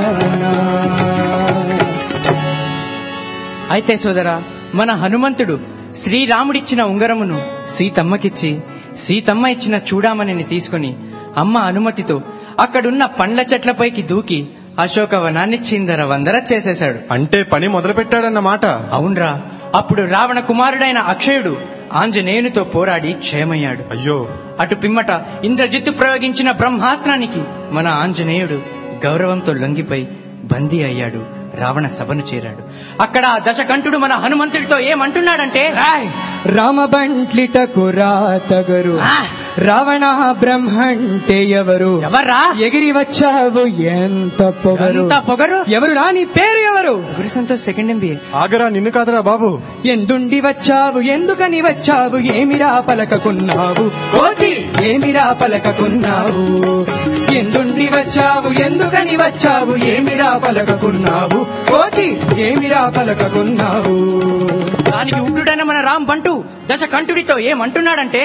Speaker 3: అయితే సోదరా మన హనుమంతుడు శ్రీరాముడిచ్చిన ఉంగరమును సీతమ్మకిచ్చి సీతమ్మ ఇచ్చిన చూడామణిని తీసుకుని అమ్మ అనుమతితో అక్కడున్న పండ్ల చెట్లపైకి దూకి అశోకవనాన్ని చిందర వందర చేసేశాడు
Speaker 4: అంటే పని మొదలు పెట్టాడన్నమాట
Speaker 3: అవునరా అప్పుడు రావణ కుమారుడైన అక్షయుడు ఆంజనేయునితో పోరాడి క్షయమయ్యాడు
Speaker 4: అయ్యో
Speaker 3: అటు పిమ్మట ఇంద్రజిత్తు ప్రయోగించిన బ్రహ్మాస్త్రానికి మన ఆంజనేయుడు గౌరవంతో లొంగిపోయి బందీ అయ్యాడు రావణ సభను చేరాడు అక్కడ ఆ దశకంఠుడు మన హనుమంతుడితో ఏమంటున్నాడంటే రామబంట్లిటకు రాతగరు రావణ బ్రహ్మంటే ఎవరు ఎవర్రా ఎగిరి వచ్చావు ఎంత పొగరు పొగరు ఎవరు రాని పేరు ఎవరు గురి సంతోష్ సెకండ్ ఎంబీఏ
Speaker 4: ఆగరా నిన్ను కాదరా బాబు
Speaker 3: ఎందుండి వచ్చావు ఎందుకని వచ్చావు ఏమిరా పలకకున్నావు కోతి ఏమిరా పలకకున్నావు ఎందుండి వచ్చావు ఎందుకని వచ్చావు ఏమిరా పలకకున్నావు కోతి ఏమిరా పలకకున్నావు దానికి ఉగ్రుడైన మన రామ్ బంటు దశ కంఠుడితో ఏమంటున్నాడంటే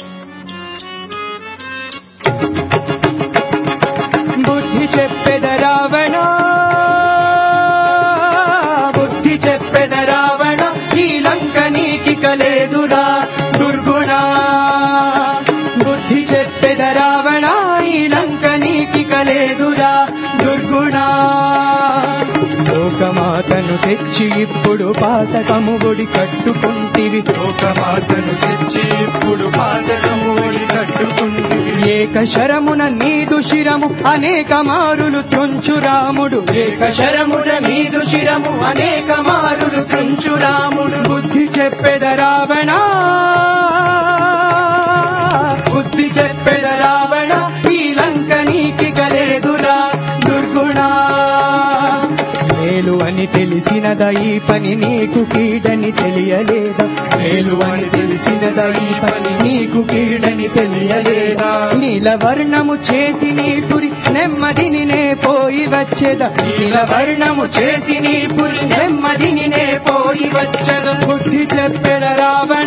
Speaker 3: బుద్ధి చెప్పెద రావణ బుద్ధి చెప్పెద రావణ ఈ లంక నీకి కలేదురా దుర్గుణ బుద్ధి చెప్పెద రావణ ఈ లంక నీకి కలేదురా దుర్గుణ లోకమాతను తెచ్చి ఇప్పుడు పాతకము ఒడి కట్టుకుంటివి లోకమాతను తెచ్చి ఇప్పుడు పాతకము ఒడి కట్టుకుంటివి ఏక శరమున నీదు శిరము అనేక మారులు త్రొంచు రాముడు ఏక శరమున నీదు శిరము అనేక మారులు త్రొంచు రాముడు బుద్ధి చెప్పెద రావణ బుద్ధి చెప్పెద రావణ ఈ లంక నీకి కలేదురా దుర్గుణా మేలు అని తెలిసినదా ఈ పని నీకు కీడని తెలియలేదా
Speaker 5: మేలు అని తెలిసినదా ఈ పని నీకు కీడని తెలియలేదా
Speaker 3: నీలవర్ణము చేసి నీ పురి నెమ్మదిని నే పోయి వచ్చేద నీలవర్ణము చేసి నీ పురి నెమ్మదిని నే పోయి వచ్చేద బుద్ధి చెప్పెడ రావణ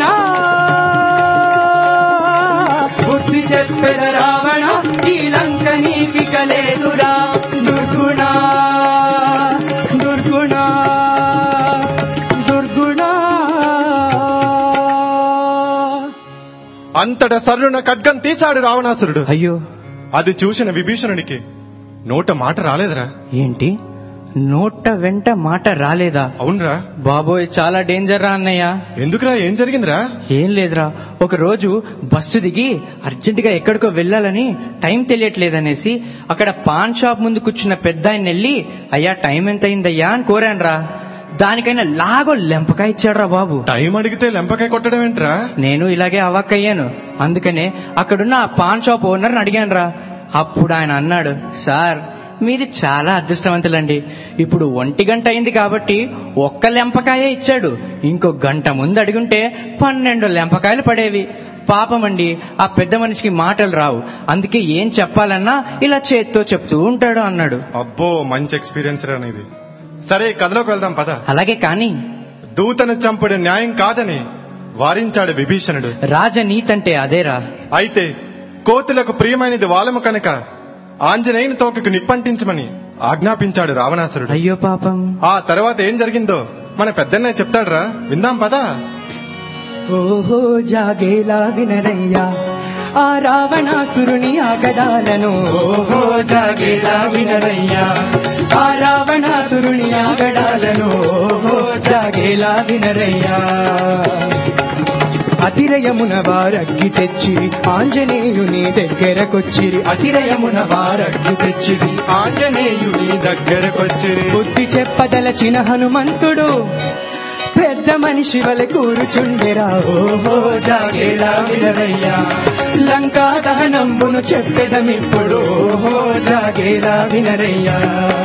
Speaker 3: బుద్ధి చెప్పెడ రావణ ఈ లంక నీకిక లేదురా దుర్గుణ దుర్గుణ దుర్గుణ
Speaker 4: అంతట సర్రున ఖడ్గం తీశాడు రావణాసురుడు
Speaker 3: అయ్యో
Speaker 4: అది చూసిన విభీషణునికి నోట మాట రాలేదురా
Speaker 3: ఏంటి నోట వెంట మాట రాలేదా
Speaker 4: అవునరా
Speaker 3: బాబోయ్ చాలా డేంజర్ రా అన్నయ్య
Speaker 4: ఎందుకురా ఏం జరిగిందిరా
Speaker 3: ఏం లేదురా ఒక రోజు బస్సు దిగి అర్జెంట్ గా ఎక్కడికో వెళ్ళాలని టైం తెలియట్లేదనేసి అక్కడ పాన్ షాప్ ముందు కూర్చున్న పెద్ద ఆయన వెళ్ళి అయ్యా టైం ఎంత అయిందయ్యా అని కోరానురా దానికైనా లాగో లెంపకాయ ఇచ్చాడురా బాబు
Speaker 4: టైం అడిగితే లెంపకాయ కొట్టడం ఏంట్రా
Speaker 3: నేను ఇలాగే అవ్వక్కయ్యాను అందుకనే అక్కడున్న ఆ పాన్ షాప్ ఓనర్ని అడిగానురా అప్పుడు ఆయన అన్నాడు సార్ మీరు చాలా అదృష్టవంతులండి ఇప్పుడు ఒంటి గంట అయింది కాబట్టి ఒక్క లెంపకాయే ఇచ్చాడు ఇంకో గంట ముందు అడుగుంటే పన్నెండు లెంపకాయలు పడేవి పాపమండి ఆ పెద్ద మనిషికి మాటలు రావు అందుకే ఏం చెప్పాలన్నా ఇలా చేత్తో చెప్తూ ఉంటాడు అన్నాడు
Speaker 4: అబ్బో మంచి ఎక్స్పీరియన్స్ రా ఇది సరే కథలోకి వెళ్దాం పద
Speaker 3: అలాగే కానీ
Speaker 4: దూతను చంపుడు న్యాయం కాదని వారించాడు విభీషణుడు
Speaker 3: రాజనీతంటే అదేరా
Speaker 4: అయితే కోతులకు ప్రియమైనది వాలము కనుక ఆంజనేయుని తోకకు నిప్పంటించమని ఆజ్ఞాపించాడు రావణాసురుడు
Speaker 3: అయ్యో పాపం
Speaker 4: ఆ తర్వాత ఏం జరిగిందో మన పెద్దన్నయ్య చెప్తాడ్రా విందాం పదా
Speaker 3: ఓహో జాగేలా వినరయ్యా ఆ రావణాసురుని ఆగడాలను ఓహో జాగేలా వినరయ్యా ఆ రావణాసురుని ఆగడాలను ఓహో జాగేలా వినరయ్యా అతిరయమున వారగ్గి తెచ్చి ఆంజనేయుని దగ్గరకొచ్చిరి అతిరయమున వారగ్గి తెచ్చిరి
Speaker 4: ఆంజనేయుని దగ్గరకొచ్చి
Speaker 3: బుద్ధి చెప్పదలచిన హనుమంతుడు పెద్ద మనిషి వలె కూరుచుండెరా ఓహో జాగేలా వినరయ్యా లంకా దహనంబును చెప్పెదమిప్పుడు ఓహో జాగేలా వినరయ్యా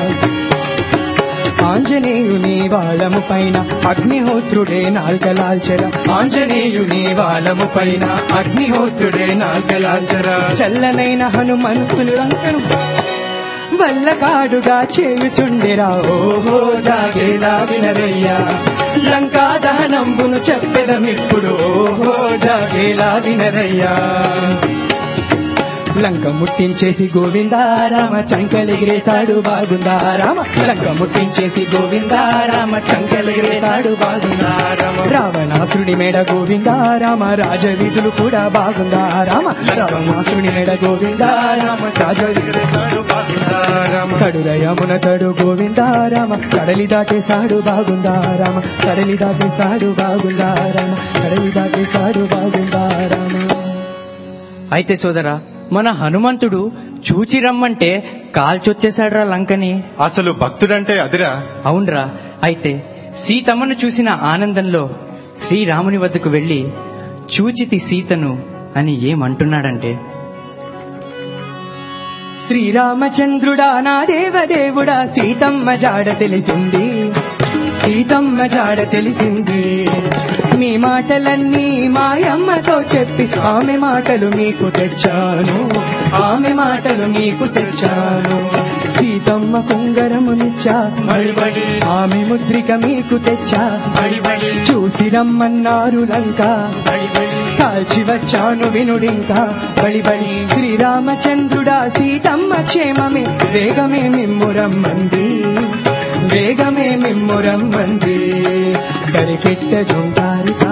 Speaker 3: ఆంజనేయుని వాళ్ళము పైన అగ్నిహోత్రుడే నాల్కలాల్చర ఆంజనేయుని వాళ్ళము పైన అగ్నిహోత్రుడే నాల్కలాల్చర చల్లనైన హనుమంతులు లంకను వల్లకాడుగా చేయుచుండెరా ఓహో జాగేలా వినరయ్యా లంకా దహనంబును చెప్పెదమిప్పుడు ఓహో జాగేలా వినరయ్యా లంక ముట్టించేసి గోవిందారామ చంకలెగిరేశాడు బాగుందారామ లంక ముట్టించేసి గోవిందారామ చంకలెగిరేశాడు బాగుందారామ రావణాసురుడి మేడ గోవిందారామ రాజవీధులు కూడా బాగుందారామ రావణాసురుడి మేడ గోవిందారామ రాజవీధులు కడురయమున తడు గోవిందారామ కడలి దాటేశాడు బాగుందారామ కడలి దాటేశాడు బాగుందారామ కడలి దాటేశాడు బాగుందారామ అయితే సోదరా మన హనుమంతుడు చూచి రమ్మంటే కాల్చొచ్చేశాడ్రా లంకని
Speaker 4: అసలు భక్తుడంటే అదిరా
Speaker 3: అవునరా అయితే సీతమ్మను చూసిన ఆనందంలో శ్రీరాముని వద్దకు వెళ్లి చూచితి సీతను అని ఏమంటున్నాడంటే శ్రీరామచంద్రుడా నా దేవదేవుడా సీతమ్మ జాడ తెలిసింది సీతమ్మ జాడ తెలిసింది మీ మాటలన్నీ మాయమ్మతో చెప్పి ఆమె మాటలు మీకు తెచ్చాను ఆమె మాటలు మీకు తెచ్చాను సీతమ్మ కుంగరమునిచ్చా
Speaker 5: బడిబడి
Speaker 3: ఆమె ముద్రిక మీకు తెచ్చా
Speaker 5: బడిబడి
Speaker 3: చూసి రమ్మన్నారు లంక
Speaker 5: బడిబడి
Speaker 3: కాల్చి వచ్చాను వినుడింకా బడి బడి శ్రీరామచంద్రుడా సీతమ్మ క్షేమమే వేగమే మిమ్మురమ్మంది వేగమే మిమ్మురమ్మంది కరికెట్ట జొంకారిక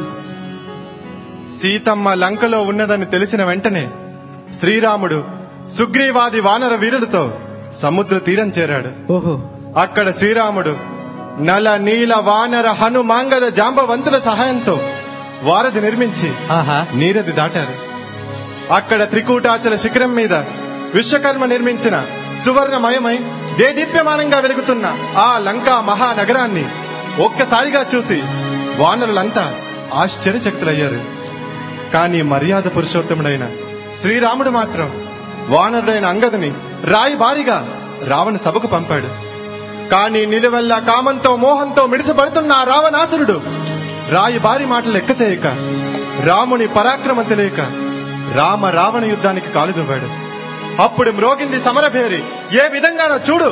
Speaker 4: సీతమ్మ లంకలో ఉన్నదని తెలిసిన వెంటనే శ్రీరాముడు సుగ్రీవాది వానర వీరులతో సముద్ర తీరం చేరాడు
Speaker 3: ఓహో
Speaker 4: అక్కడ శ్రీరాముడు నల నీల వానర హనుమాంగద జాంబవంతుల సహాయంతో వారధి నిర్మించి
Speaker 3: ఆహా
Speaker 4: నీరది దాటారు అక్కడ త్రికూటాచల శిఖరం మీద విశ్వకర్మ నిర్మించిన సువర్ణమయమై దేదీప్యమానంగా వెలుగుతున్న ఆ లంకా మహానగరాన్ని ఒక్కసారిగా చూసి వానరులంతా ఆశ్చర్యచక్తులయ్యారు కానీ మర్యాద పురుషోత్తముడైన శ్రీరాముడు మాత్రం వానరుడైన అంగదని రాయి బారిగా రావణ సభకు పంపాడు కానీ నిలువెల్లా కామంతో మోహంతో మిడిసిపడుతున్న ఆ రావణాసురుడు రాయి బారి మాటలు లెక్క చేయక రాముని పరాక్రమం తెలియక రామ రావణ యుద్ధానికి కాలుదువ్వాడు అప్పుడు మ్రోగింది సమరభేరి ఏ విధంగానో చూడు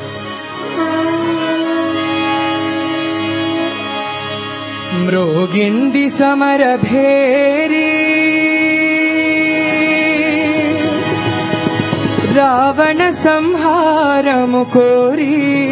Speaker 5: మ్రోగింది సమర భేరి రావణ సంహారము కోరి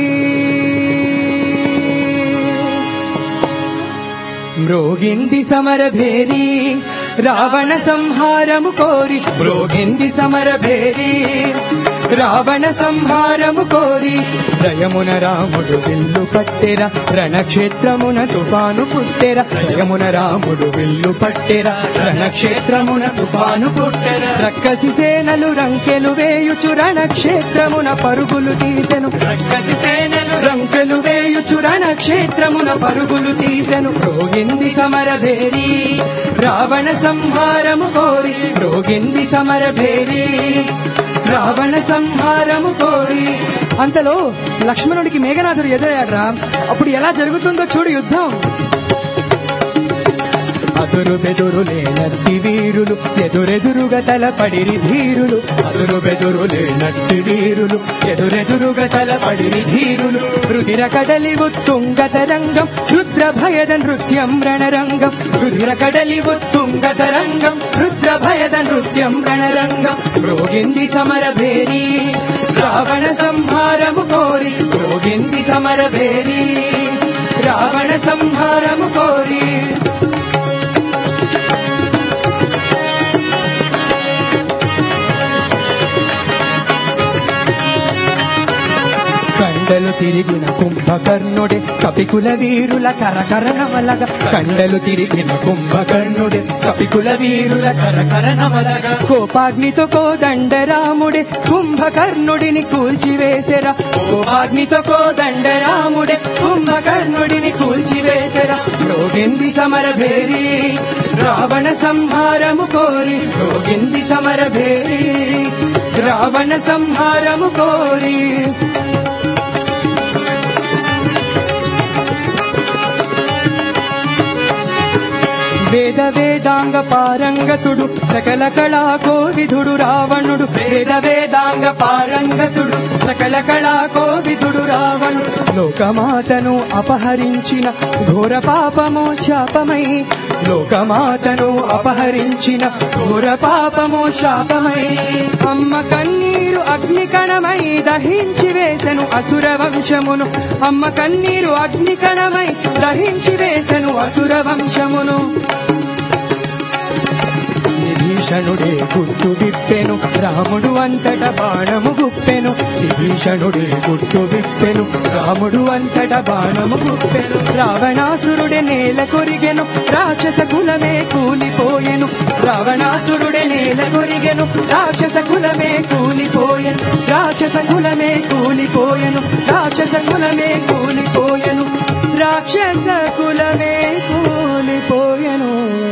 Speaker 5: మ్రోగింది సమర భేరి రావణ సంహారము కోరి మ్రోగింది సమర భేరి రావణ సంహారము కోరి జయమున రాముడు విల్లు పట్టెర రణక్షేత్రమున తుఫాను పుట్టెర జయమున రాముడు విల్లు పట్టెర రణక్షేత్రమున తుఫాను పుట్టెర రక్కసి సేనలు రంకెలు వేయుచు రణక్షేత్రమున పరుగులు తీసెను రక్కసి సేనలు రంకెలు వేయుచు రణక్షేత్రమున పరుగులు తీసెను రోగింది సమరభేరి రావణ సంహారము కోరి రోగింది సమరభేరి రావణ సంహారము కోరి అంతలో లక్ష్మణుడికి మేఘనాథుడు ఎదురయ్యాడ్రా అప్పుడు ఎలా జరుగుతుందో చూడు యుద్ధం అదురు బెదురు లేనట్టి వీరులు ఎదురెదురుగా తలపడిరి ధీరులు అదురు బెదురు లేనట్టి వీరులు ఎదురెదురుగా తలపడిరి ధీరులు రుధిర కడలి ఉత్తుంగత రంగం రుద్ర భయద నృత్యం రణరంగం రుధిర కడలి ఉత్తుంగత రంగం రుద్ర భయద నృత్యం రణరంగం రోగింది సమర భేరి రావణ సంహారము కోరి రోగింది సమర భేరి రావణ సంహారము కోరి కండలు తిరిగిన కుంభకర్ణుడే కపికుల వీరుల కరకరణమలగ కండలు తిరిగిన కుంభకర్ణుడే కపికుల వీరుల కరకరణమలగ కోపాగ్నితో కోదండరాముడే కుంభకర్ణుడిని కూల్చివేసెరా కోపాగ్నితో కోదండరాముడే కుంభకర్ణుడిని కూల్చివేసెరా రోగింది సమర భేరి రావణ సంహారము కోరి రోగింది సమర భేరి రావణ సంహారము కోరి వేద వేదాంగ పారంగతుడు సకల కళా కోవిధుడు రావణుడు వేద వేదాంగ పారంగతుడు సకల కళా కోవిధుడు రావణుడు లోకమాతను అపహరించిన ఘోర పాపము శాపమై లోకమాతను అపహరించిన ఘోర పాపము శాపమై అమ్మ కన్నీరు అగ్నికణమై దహించి వేసెను అసుర వంశమును అమ్మ కన్నీరు అగ్నికణమై దహించి వేసెను అసుర వంశమును విభీషణుడే గుట్టు విప్పెను రాముడు అంతట బాణము గుప్పెను విభీషణుడే గుట్టు విప్పెను రాముడు అంతట బాణము గుప్పెను రావణాసురుడే నేల కొరిగెను రాక్షస కులమే కూలిపోయెను రావణాసురుడే నేల కొరిగెను రాక్షస కులమే కూలిపోయెను రాక్షస కులమే కూలిపోయెను రాక్షస కులమే కూలిపోయెను రాక్షస కులమే కూలిపోయెను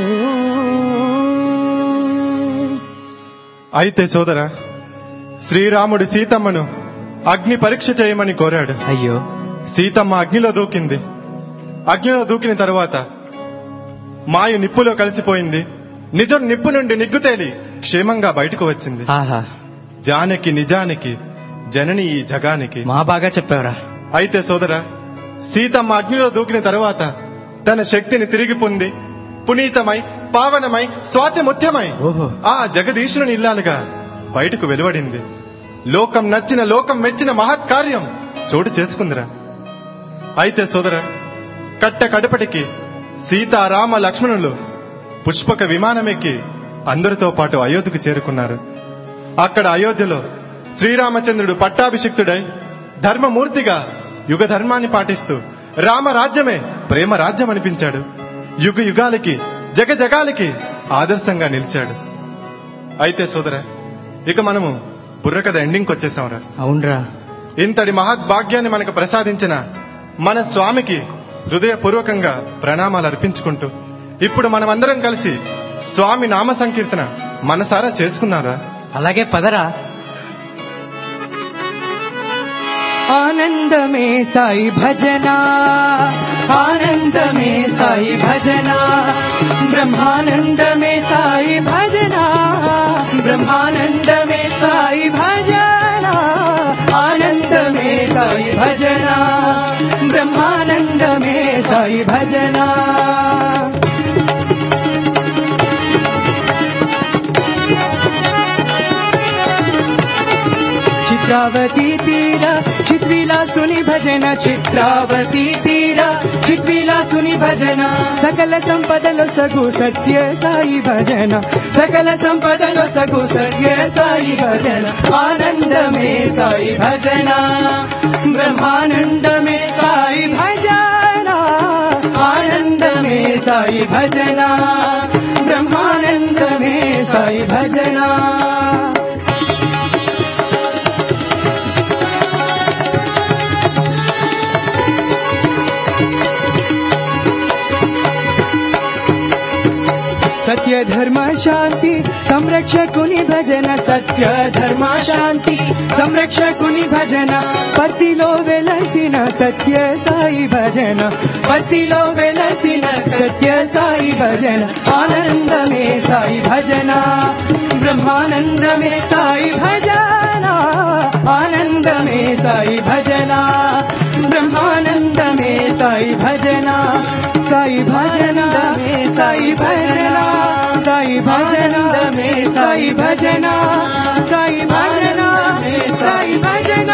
Speaker 4: అయితే సోదర శ్రీరాముడు సీతమ్మను అగ్ని పరీక్ష చేయమని కోరాడు
Speaker 3: అయ్యో
Speaker 4: సీతమ్మ అగ్నిలో దూకింది అగ్నిలో దూకిన తరువాత మాయ నిప్పులో కలిసిపోయింది నిజం నిప్పు నుండి నిగ్గుతేలి క్షేమంగా బయటకు వచ్చింది
Speaker 3: ఆహా
Speaker 4: జానకి నిజానికి జనని ఈ జగానికి
Speaker 3: మా బాగా చెప్పావురా
Speaker 4: అయితే సోదర సీతమ్మ అగ్నిలో దూకిన తరువాత తన శక్తిని తిరిగి పొంది పునీతమై పావనమై స్వాతి ముత్యమై
Speaker 3: ఓహో
Speaker 4: ఆ జగదీశుని ఇల్లాలుగా బయటకు వెలువడింది లోకం నచ్చిన లోకం మెచ్చిన మహత్కార్యం చోటు చేసుకుందిరా అయితే సోదర కట్ట కడపటికి సీతారామ లక్ష్మణులు పుష్పక విమానమెక్కి అందరితో పాటు అయోధ్యకు చేరుకున్నారు అక్కడ అయోధ్యలో శ్రీరామచంద్రుడు పట్టాభిషిక్తుడై ధర్మమూర్తిగా యుగ ధర్మాన్ని పాటిస్తూ రామరాజ్యమే ప్రేమ రాజ్యం అనిపించాడు యుగ యుగాలకి జగ జగాలకి ఆదర్శంగా నిలిచాడు అయితే సోదర ఇక మనము బుర్రకథ ఎండింగ్కి వచ్చేసాంరా
Speaker 3: అవునరా
Speaker 4: ఇంతటి మహద్భాగ్యాన్ని మనకు ప్రసాదించిన మన స్వామికి హృదయపూర్వకంగా ప్రణామాలు అర్పించుకుంటూ ఇప్పుడు మనమందరం కలిసి స్వామి నామ సంకీర్తన మనసారా చేసుకున్నారా
Speaker 3: అలాగే పదరా
Speaker 5: ఆనందమే సాయి భజన ఆనందమే సాయి భజన బ్రహ్మానందమే సాయి భజన బ్రహ్మానందమే సాయి భజన ఆనందమే సాయి భజన బ్రహ్మానందమే సాయి భజన చిత్రావతి తీర చిత్విలాసుని భజన చిత్రావతి తీర చిత్విలాసుని భజన సకల సంపదలో సగు సత్య సాయి భజన సకల సంపదలో సగు సత్య సాయి భజన ఆనందమే సాయి భజన బ్రహ్మానందమే సాయి భజన ఆనందమే సాయి భజన బ్రహ్మానందమే సాయి భజన సత్య ధర్మ శాంతి సంరక్షకుని భజన సత్య ధర్మ శాంతి సంరక్షకుని భజన పత్తిలో వెలసిన సత్య సాయి భజన పత్తిలో వెలసిన సత్య సాయి భజన ఆనందమే సాయి భజన బ్రహ్మానందమే సాయి భజన ఆనందమే సాయి భజన బ్రహ్మానందమే సాయి భజన సాయి భజన మే సాయి భజన సాయి భజన మే సాయి భజన సాయి భజన మే సాయి భజన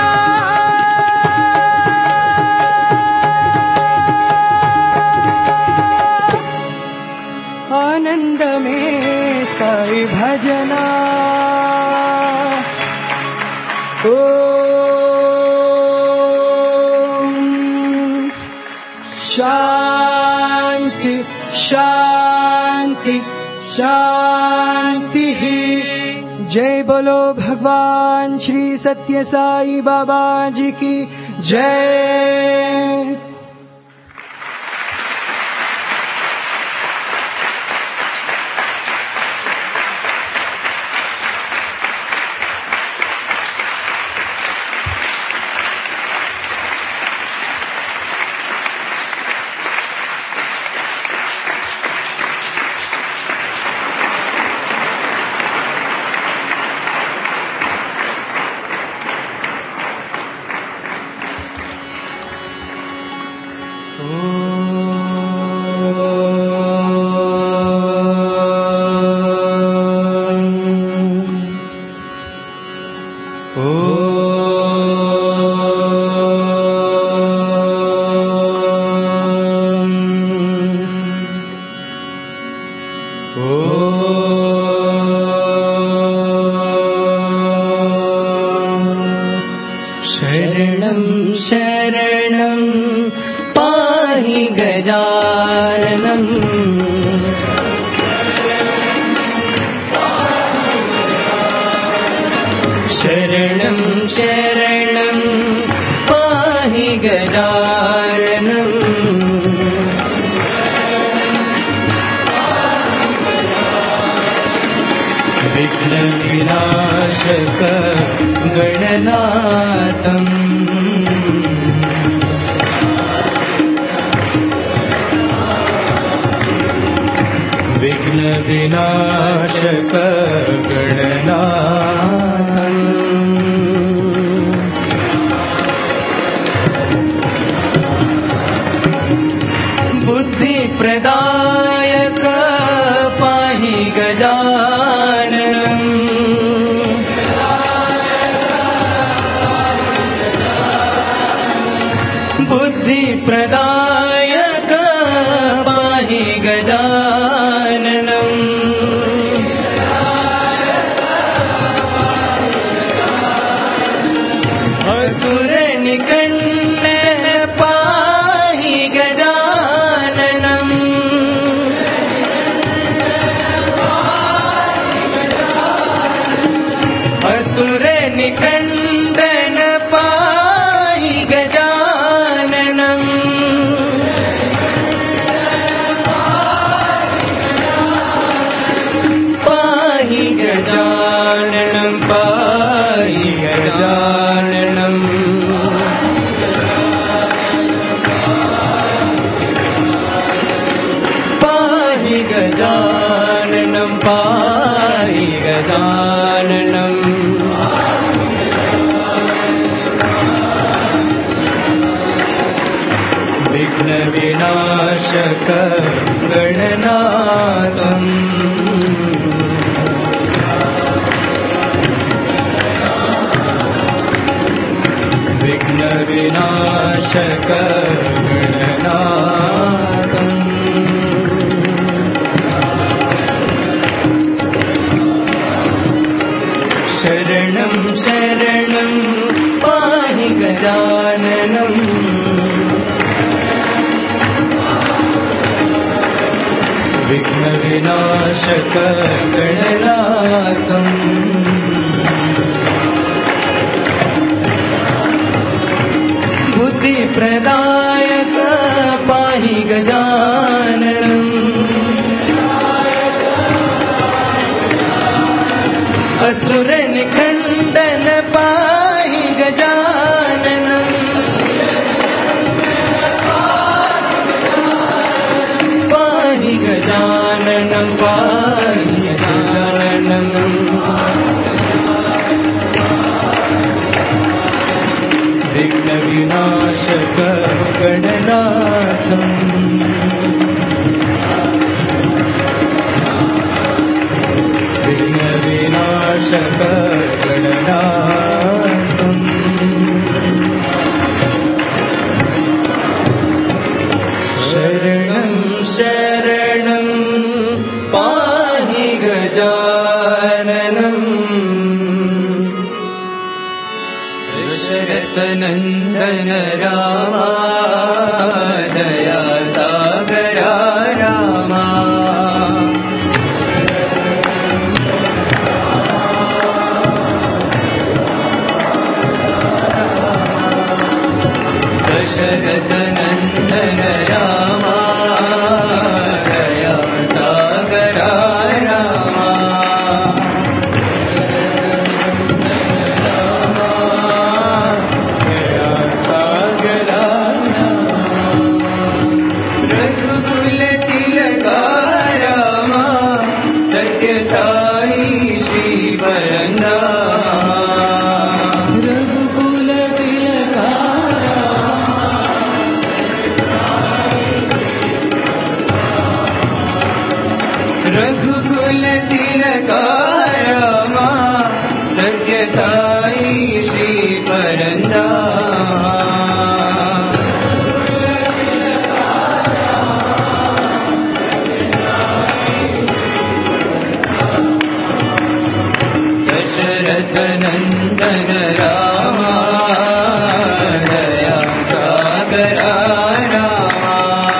Speaker 5: ఆనందమే సాయి భజన ఓం शान्ति शान्ति शान्ति जय बोलो भगवान श्री सत्य साई बाबा जी की जय शरणं शरणं पाहि गजाननम् शरणं शरणं पाहि गजाननम् विघ्नविनाशक गणनाथम् विघ्नविनाशक गणनाथम् बुद्धिप्रदायक पाहि गजाननम् बुद्धिप्रदायक पाहि गजाननम् असुरनिकण्ड पाहि गजाननम् असुरनिकण्डन पाहि गजाननम् पाहि गजाननं पाहि गजाननम् विघ्नविनाशक गणनाथम् विघ्नविनाशक गणनाथम् शरणं शरणं पाहि गजाननम् विघ्नविनाशक गणनाथम् बुद्धिप्रदायक पाहि गजाननम् असुरनिखण्डन पाहि गजाननम् पाहि गजाननं पाहि गजाननम् विघ्नविनाशक गणनाथम् विघ्नविनाशक गणनाथम् शरणं शरणं पाहि गजाननम् दशरथनन्दन रामा दया सागरा रामा दशरथनन्दन रामा दया सागरा रामा सागरा रघुकुल तिलका रामा सत्य साई श्री वरंदा रघुकुल तिलका रघुकुल तिलका रामा सत्य साई श्री परंदा दशरथ नंदन रामा दया सागरा रामा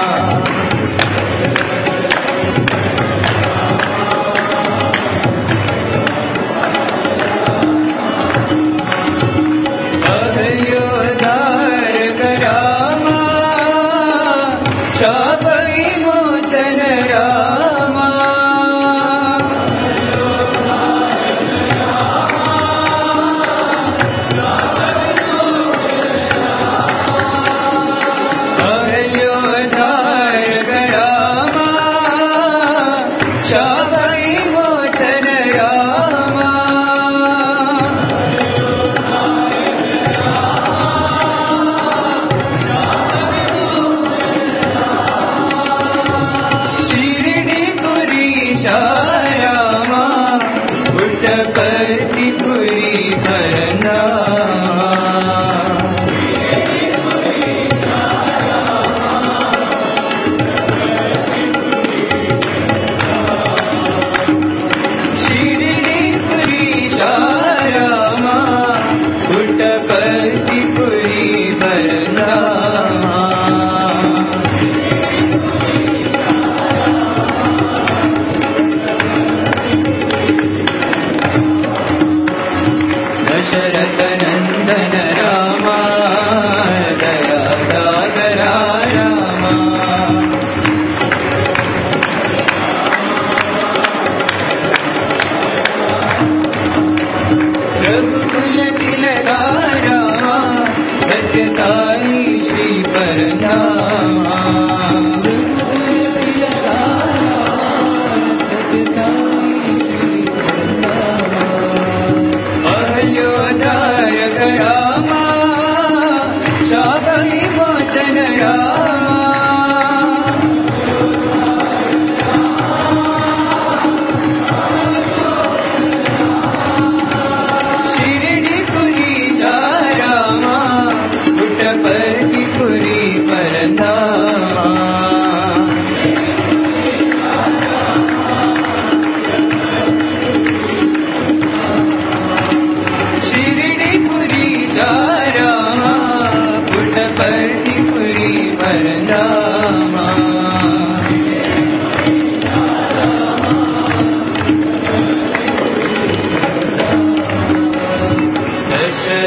Speaker 5: अभयोद्धार करामा शापै मोचन रामा अभयोद्धार करामा शापै मोचन रामा शिरडीपुरी शारामा पुट्टपर्तिपुरी भरना शिरडीपुरी शारामा पुट्टपर्तिपुरी भरना दशरथ नन्दन रामा दया सागरा रामा रघुकुल तिलका रामा सत्य साई श्री परनामा अयोध्या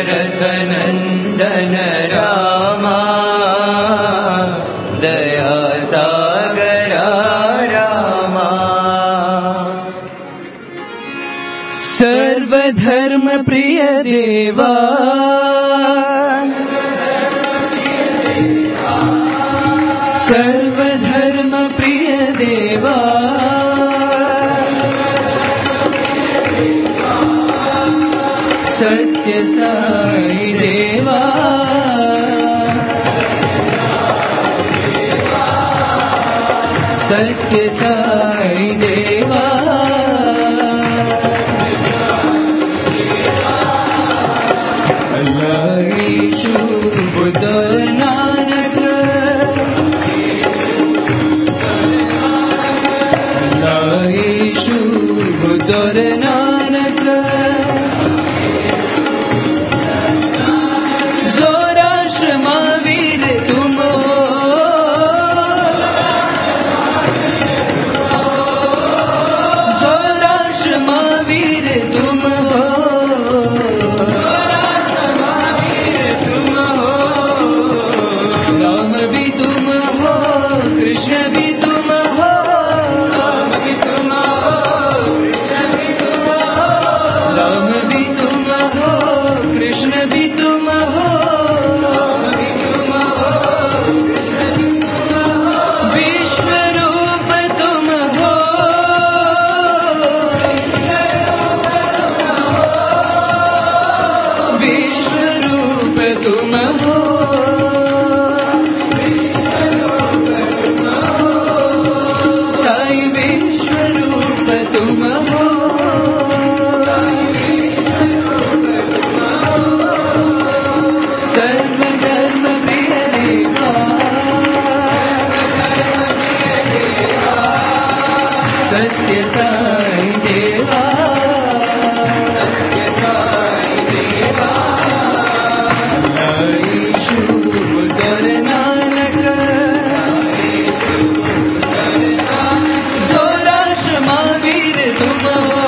Speaker 5: दशरथनन्दन रामा दया सागरा रामा सर्वधर्म प्रिय देवा सर्वधर्म प्रिय देवा सत्य साई देवा सत्य साई देवा अल्लाह ईशु बुद्ध और नानक अल्लाह ईशु बुद्ध और नानक जोराष्ट्र महावीर तुम जोराष्ट्र महावीर तुम हो राम भी तुम हो कृष्ण भी तुम हो राम भी तुम हो कृष्ण भी तुम हो राम भी तुम हो कृष्ण भी तुम हो राम भी तुम हो विश्व रूप तुम हो विश्व रूप तुम हो साई विश्व रूप तुम हो सर्वधर्म प्रिय देवा सत्य साई देवा सत्य साई देवा ईशु बुद्धर नानक जोराष्ट्र महावीर तुम हो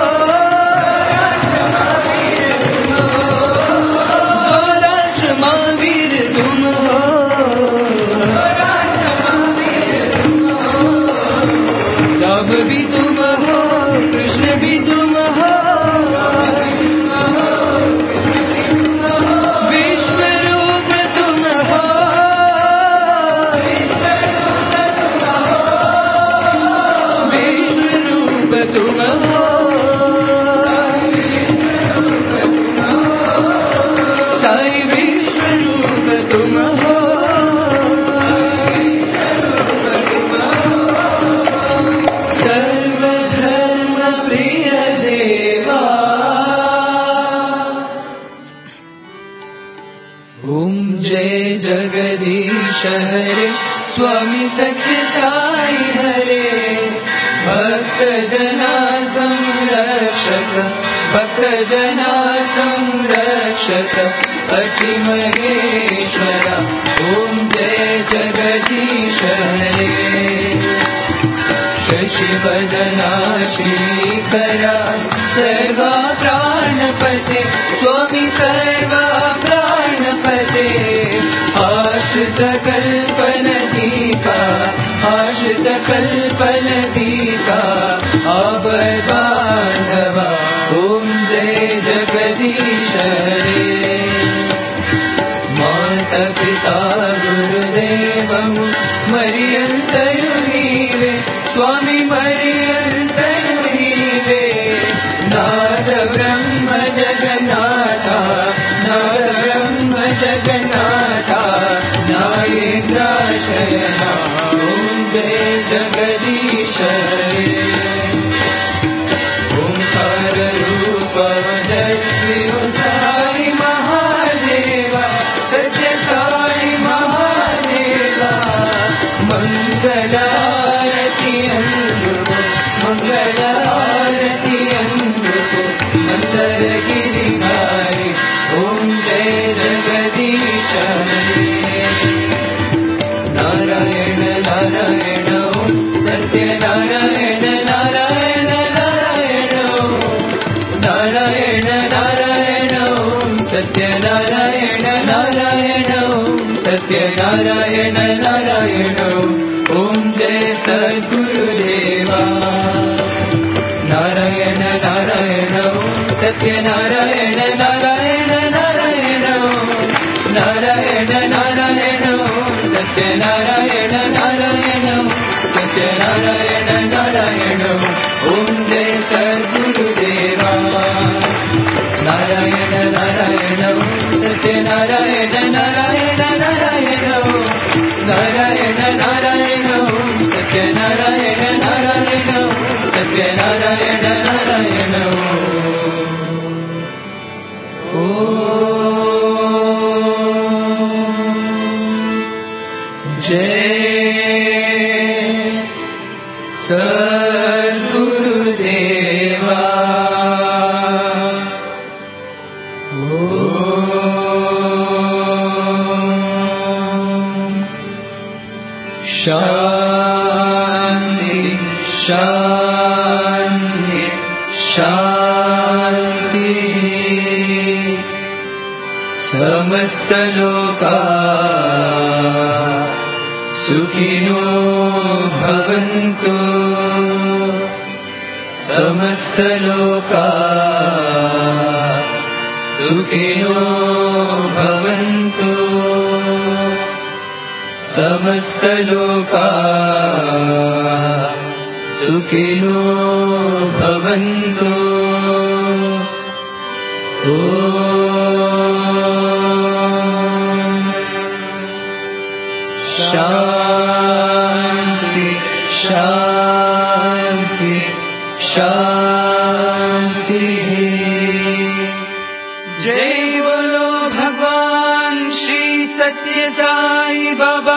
Speaker 5: जोराष्ट्र महावीर तुम हो राम भी तुम हो कृष्ण भी तुम हो विश्व रूप तुम हो विश्व रूप तुम हो साई विश्व रूप तुम हो सर्वधर्म प्रिय देवा ॐ जय जगदीश हरे स्वामी सत्य साई हरे भक्त जना संरक्षक भक्त जना संरक्षक अति महेश्वरा ॐ जय जगदीश हरे शशिवदना श्रीकरा सर्वा प्राणपते स्वामी सर्वा प्राणपते आश्रित कल्पनदीका आश्रित कल्पनदीका आबबान्धवा ॐ जय जगदीश हरे माता पिता गुरुदेवं मर्यन्तयु नीवे स्वामी मर्यन्तयु नीवे नाद ब्रह्म जगन्नाथा नाद ब्रह्म जगन्नाथा नायेन्द्राशयना ॐ जय जगदीश हरे ओंकार रूप वजस्वी साई महादेवा सत्य साई महादेवा मंगलारती अंगु सत्यनारायण नारायण ॐ जय सद्गुरुदेवा नारायण नारायण ॐ सत्यनारायण नारायण नारायण ॐ नारायण नारायण ॐ सत्यनारायण नारायण ॐ सत्यनारायण नारायण ॐ जय सद्गुरुदेवा नारायण नारायण ॐ सत्यनारायण नारायण नारायण ॐ नारायण नारायण ॐ सत्यनारायण नारायण ॐ सत्यनारायण नारायण ॐ जय सद्गुरुदेवा ॐ शान्ति शान्ति शान्तिः समस्तलोका सुखिनो भवन्तु समस्तलोका सुखिनो भवन्तु समस्तलोका सुखिनो भवन्तु ॐ शान्ति शान्ति शान्तिः जय बोलो भगवान श्री सत्य साई बाबा